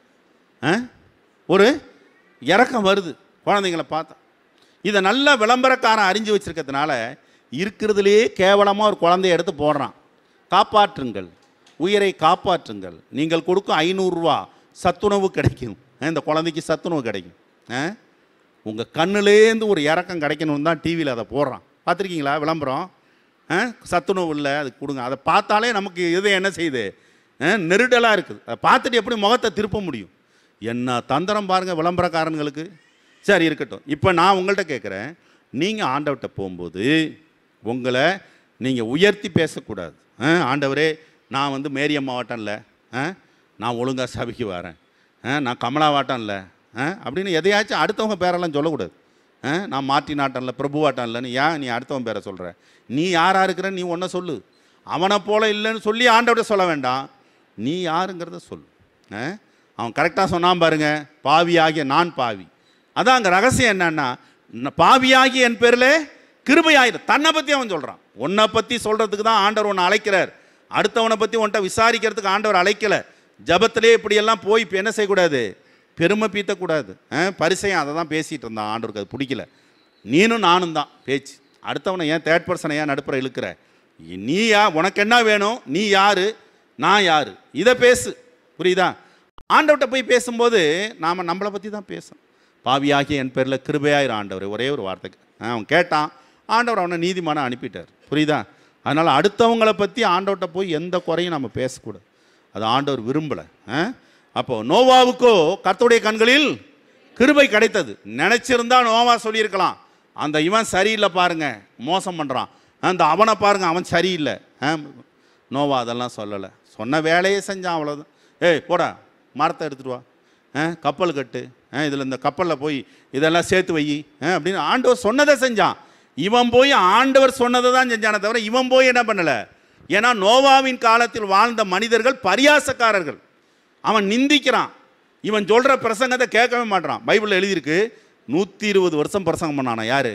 ஆ ஒரு இறக்கம் வருது குழந்தைங்கள பார்த்தா இதை நல்ல விளம்பரக்காரன் அறிஞ்சு வச்சிருக்கிறதுனால இருக்கிறதுலேயே கேவலமாக ஒரு குழந்தைய எடுத்து போடுறான் காப்பாற்றுங்கள் உயிரை காப்பாற்றுங்கள் நீங்கள் கொடுக்கும் ஐநூறுரூவா சத்துணவு கிடைக்கும் ஆ, இந்த குழந்தைக்கு சத்துணவு கிடைக்கும் ஆ உங்கள் கண்ணுலேருந்து ஒரு இறக்கம் கிடைக்கணும்னு தான் டிவியில் அதை போடுறான் பார்த்துருக்கீங்களா விளம்பரம் ஆ சத்துணவு இல்லை அது கொடுங்க அதை பார்த்தாலே நமக்கு இது என்ன செய்யுது நெருடலாக இருக்குது அதை பார்த்துட்டு எப்படி முகத்தை திருப்ப முடியும் என்ன தந்திரம் பாருங்கள் விளம்பரக்காரன்களுக்கு சரி இருக்கட்டும் இப்போ நான் உங்கள்கிட்ட கேட்குறேன் நீங்கள் ஆண்டவர்கிட்ட போகும்போது உங்களை நீங்கள் உயர்த்தி பேசக்கூடாது ஆ, ஆண்டவரே நான் வந்து மேரியம்மா வாட்டம் இல்லை ஆ, நான் ஒழுங்காக சபைக்கு வரேன் ஆ, நான் கமலா வாட்டம் இல்லை ஆ, அப்படின்னு எதையாச்சும் அடுத்தவங்க பேரெல்லாம் சொல்லக்கூடாது ஆ, நான் மாட்டி நாட்டம் இல்லை பிரபு வாட்டம் இல்லைன்னு ஏன் நீ அடுத்தவன் பேரை சொல்கிற நீ யாராக இருக்கிற நீ ஒன்றை சொல்லு அவனை போல இல்லைன்னு சொல்லி ஆண்டவர்கிட்ட சொல்ல வேண்டாம் நீ யாருங்கிறத சொல்லு ஆ? அவன் கரெக்டாக சொன்னான் பாருங்க பாவியாகிய நான் பாவி அதான் அங்கே ரகசியம் என்னன்னா ந- பாவியாகிய என் பேரில் கிருபையாயிரு தன்னை பற்றி அவன் சொல்கிறான் உன்னை பற்றி சொல்கிறதுக்கு தான் ஆண்டவர் உன்னை அழைக்கிறார் அடுத்தவனை பற்றி உன்கிட்ட விசாரிக்கிறதுக்கு ஆண்டவர் அழைக்கல ஜபத்திலே இப்படியெல்லாம் போய் இப்போ என்ன செய்யக்கூடாது பெருமை பீத்தக்கூடாது ஆ, பரிசையும் அதை தான் பேசிகிட்டு இருந்தான் ஆண்டவருக்கு அது பிடிக்கல நீனும் நானும் தான் பேச்சு அடுத்தவனை ஏன் தேர்ட் பர்சனை ஏன் நடுப்புற இழுக்கிற நீ யா உனக்கு என்ன வேணும் நீ யாரு நான் யாரு இதை பேசு புரியுதா ஆண்டவர்கிட்ட போய் பேசும்போது நாம் நம்மளை பற்றி தான் பேசணும் பாவியாகிய என் பேரில் கிருபையாயிரம் ஆண்டவர் ஒரே ஒரு வார்த்தைக்கு ஆ, அவன் கேட்டான் ஆண்டவர் அவனை நீதிமான அனுப்பிட்டார் புரியுதா அதனால் அடுத்தவங்களை பற்றி ஆண்டவர்கிட்ட போய் எந்த குறையும் நம்ம பேசக்கூடாது அது ஆண்டவர் விரும்பலை அப்போ நோவாவுக்கோ கர்த்தருடைய கண்களில் கிருபை கிடைத்தது நினைச்சிருந்தா நோவா சொல்லியிருக்கலாம் அந்த இவன் சரியில்லை பாருங்க மோசம் பண்ணுறான் அந்த அவனை பாருங்க அவன் சரியில்லை ஆ, நோவா அதெல்லாம் சொல்லலை சொன்ன வேலையை செஞ்சான் அவ்வளோதான் ஏய் போடா மரத்தை எடுத்துட்டு வா ஆ, கப்பல் கட்டு இதில் இந்த கப்பலில் போய் இதெல்லாம் சேர்த்து வை ஆ, அப்படின்னு ஆண்டவர் சொன்னதை செஞ்சான் இவன் போய் ஆண்டவர் சொன்னதை தான் செஞ்சானே தவிர இவன் போய் என்ன பண்ணலை ஏன்னா நோவாவின் காலத்தில் வாழ்ந்த மனிதர்கள் பரியாசக்காரர்கள் அவன் நிந்திக்கிறான் இவன் சொல்கிற பிரசங்கத்தை கேட்கவே மாட்றான் பைபிளில் எழுதியிருக்கு நூற்றி இருபது வருஷம் பிரசங்கம் பண்ணானா யார்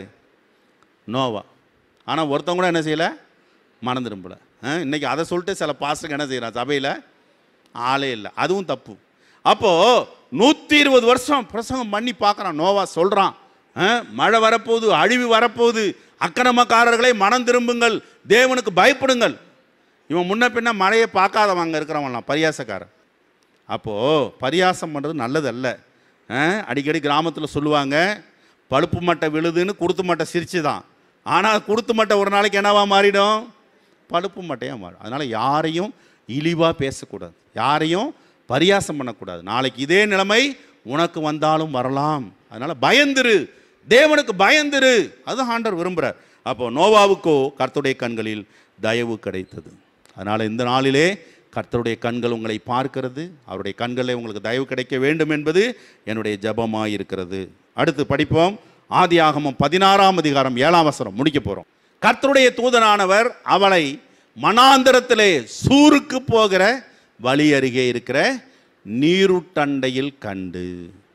நோவா ஆனால் ஒருத்தன் கூட என்ன செய்யலை மனம் திரும்பல ஆ, இன்னைக்கு அதை சொல்லிட்டு சில பாஸ்டருக்கு என்ன செய்கிறான் சபையில் ஆளே இல்லை அதுவும் தப்பு அப்போது நூற்றி இருபது வருஷம் பிரசங்கம் பண்ணி பார்க்குறான் நோவா சொல்கிறான் மழை வரப்போகுது அழிவு வரப்போகுது அக்கிரமக்காரர்களை மனம் திரும்புங்கள் தேவனுக்கு பயப்படுங்கள் இவன் முன்ன பின்ன மழையை பார்க்காதவன் அங்கே இருக்கிறவன்லாம் பரியாசக்காரன் அப்போது பரியாசம் பண்ணுறது நல்லதல்ல ஆ, அடிக்கடி கிராமத்தில் சொல்லுவாங்க பழுப்பு மட்டை விழுதுன்னு குருத்து மட்டை சிரிச்சு தான் ஆனால் குருத்து மட்டை ஒரு நாளைக்கு என்னவா மாறிடும் பழுப்பு மட்டையாக மாறும் அதனால் யாரையும் இழிவாக பேசக்கூடாது யாரையும் பரியாசம் பண்ணக்கூடாது நாளைக்கு இதே நிலைமை உனக்கு வந்தாலும் வரலாம் அதனால் பயந்துரு தேவனுக்கு பயந்துரு அது ஆண்டவர் விரும்புகிறார் அப்போ நோவாவுக்கோ கர்த்தருடைய கண்களில் தயவு கிடைத்தது அதனால் இந்த நாளிலே கர்த்தருடைய கண்கள் உங்களை பார்க்கிறது அவருடைய கண்களில் உங்களுக்கு தயவு கிடைக்க வேண்டும் என்பது என்னுடைய ஜபமாக இருக்கிறது அடுத்து படிப்போம் ஆதியாகமம் பதினாறாம் அதிகாரம் ஏழாம் வசனம் முடிக்க போகிறோம் கர்த்தருடைய தூதனானவர் அவளை மனாந்தரத்திலே சூருக்கு போகிற வழி அருகே இருக்கிற நீருட்டண்டையில் கண்டு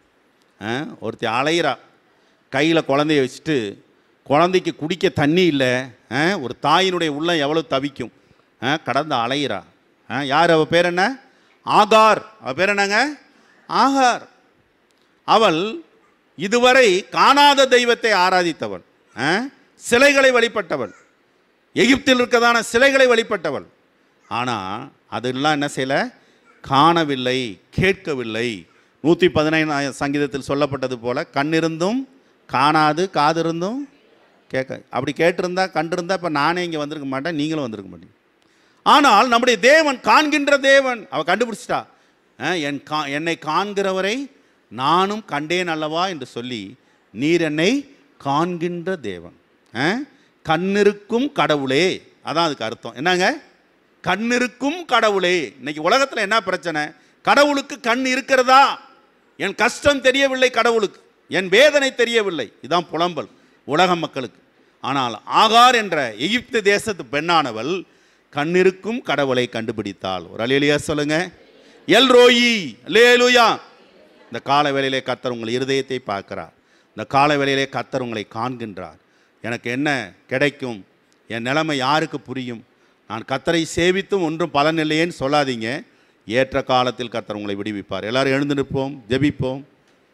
ஆ, ஒருத்தி அலையிறா கையில் குழந்தைய வச்சுட்டு குழந்தைக்கு குடிக்க தண்ணி இல்லை ஆ, ஒரு தாயினுடைய உள்ளம் எவ்வளோ தவிக்கும் ஆ, கடந்து அலையிறா ஆ, யார் அவ பேர் என்ன ஆகார் அவ பேர் என்னங்க ஆகார் அவள் இதுவரை காணாத தெய்வத்தை ஆராதித்தவள் ஆ, சிலைகளை வழிபட்டவள் எகிப்தில் இருக்கதான சிலைகளை வழிபட்டவள் ஆனால் அதெல்லாம் என்ன செய்யலை காணவில்லை கேட்கவில்லை நூற்றி பதினைந்து சங்கீதத்தில் சொல்லப்பட்டது போல கண்ணிருந்தும் காணாது காதிருந்தும் கேட்க அப்படி கேட்டிருந்தா கண்டிருந்தா இப்போ நானே இங்கே வந்திருக்க மாட்டேன் நீங்களும் வந்திருக்க மாட்டீங்க ஆனால் நம்முடைய தேவன் காண்கின்ற தேவன் அவ கண்டுபிடிச்சிட்டா அஹ், என் கா என்னை காண்கிறவரை நானும் கண்டேன் அல்லவா என்று சொல்லி நீர் என்னை காண்கின்ற தேவன் அஹ், கண்ணிருக்கும் கடவுளே அதான் அதுக்கு அர்த்தம் என்னங்க கண்ணிருக்கும் கடவுளே இன்னைக்கு உலகத்தில் என்ன பிரச்சனை கடவுளுக்கு கண் இருக்கிறதா என் கஷ்டம் தெரியவில்லை கடவுளுக்கு என் வேதனை தெரியவில்லை இதான் புலம்பல் உலக மக்களுக்கு ஆனால் ஆகார் என்ற எகிப்து தேசத்து பெண்ணானவள் கண்ணிருக்கும் கடவுளை கண்டுபிடித்தாள் ஒரு அலையிலியா சொல்லுங்க எல் ரோயி லேலுயா இந்த கால வேளையிலே கர்த்தர் உங்கள் இருதயத்தை பார்க்கிறார் இந்த கால வேளையிலே கர்த்தர் உங்களை காண்கின்றார் எனக்கு என்ன கிடைக்கும் என் நிலைமை யாருக்கு புரியும் நான் கத்தரை சேவித்தும் ஒன்றும் பலன் இல்லையேன்னு சொல்லாதீங்க ஏற்ற காலத்தில் கத்தர் உங்களை விடுவிப்பார் எல்லாரும் எழுந்து நிற்போம் ஜெபிப்போம்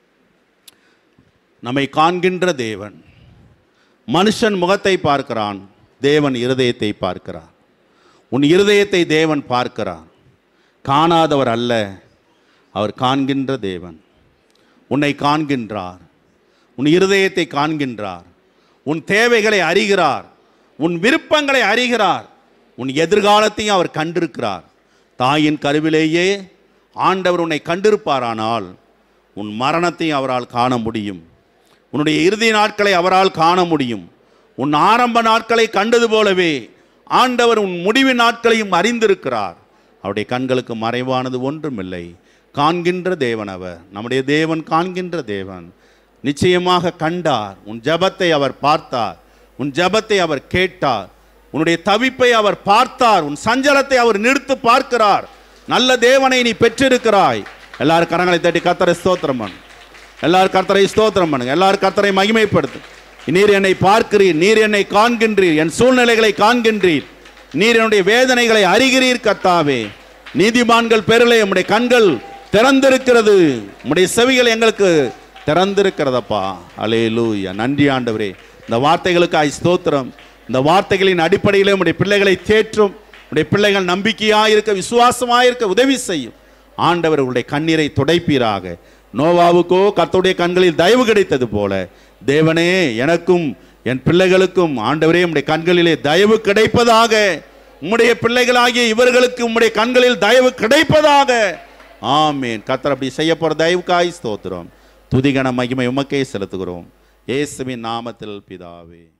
நம்மை காண்கின்ற தேவன் மனுஷன் முகத்தை பார்க்கிறான் தேவன் இருதயத்தை பார்க்கிறார் உன் இருதயத்தை தேவன் பார்க்கிறார் காணாதவர் அல்ல அவர் காண்கின்ற தேவன் உன்னை காண்கின்றார் உன் இருதயத்தை காண்கின்றார் உன் தேவைகளை அறிகிறார் உன் விருப்பங்களை அறிகிறார் உன் எதிர்காலத்தையும் அவர் கண்டிருக்கிறார் தாயின் கருவிலேயே ஆண்டவர் உன்னை கண்டிருப்பாரானால் உன் மரணத்தையும் அவரால் காண முடியும் உன்னுடைய இறுதி நாட்களை அவரால் காண முடியும் உன் ஆரம்ப நாட்களை கண்டது போலவே ஆண்டவர் உன் முடிவு நாட்களையும் அறிந்திருக்கிறார் அவருடைய கண்களுக்கு மறைவானது ஒன்றுமில்லை காண்கின்ற தேவன் அவர் நம்முடைய தேவன் காண்கின்ற தேவன் நிச்சயமாக கண்டார் உன் ஜெபத்தை அவர் பார்த்தார் உன் ஜெபத்தை அவர் கேட்டார் உன்னுடைய தவிப்பை அவர் பார்த்தார் உன் சஞ்சலத்தை அவர் நிறுத்து பார்க்கிறார் நல்ல தேவனை நீ பெற்றிருக்கிறாய் எல்லாரும் கரங்களை தட்டி கத்தரை ஸ்தோத்திரம் பண்ணு எல்லாரும் கர்த்தரை ஸ்தோத்திரம் பண்ணுங்க எல்லாரும் கர்த்தரை மகிமைப்படுத்து நீர் என்னை பார்க்கிறீர் நீர் என்னை காண்கின்றீர் என் சூழ்நிலைகளை காண்கின்றீர் நீர் என்னுடைய வேதனைகளை அறிகிறீர் கர்த்தாவே நீதிமான்கள் பேரிலே உம்முடைய கண்கள் திறந்திருக்கிறது உம்முடைய செவிகள் எங்களுக்கு திறந்திருக்கிறதப்பா அலேலூயா நன்றி ஆண்டவரே இந்த வார்த்தைகளுக்காய் ஸ்தோத்திரம் இந்த வார்த்தைகளின் அடிப்படையிலே உம்முடைய பிள்ளைகளை தேற்றும் உம்முடைய பிள்ளைகள் நம்பிக்கையாயிருக்க விசுவாசமாயிருக்க உதவி செய்யும் ஆண்டவர் உங்களுடைய கண்ணீரை துடைப்பீராக நோவாவுக்கோ கர்த்தருடைய கண்களில் தயவு கிடைத்தது போல தேவனே எனக்கும் என் பிள்ளைகளுக்கும் ஆண்டவரே உம்முடைய கண்களிலே தயவு கிடைப்பதாக உம்முடைய பிள்ளைகளாகிய இவர்களுக்கு உம்முடைய கண்களில் தயவு கிடைப்பதாக ஆமேன் கர்த்தர் அப்படி செய்ய போற தயவுக்காய் ஸ்தோத்திரம் துதிகன மகிமை உமக்கே செலுத்துகிறோம் இயேசுவின் நாமத்தில் பிதாவே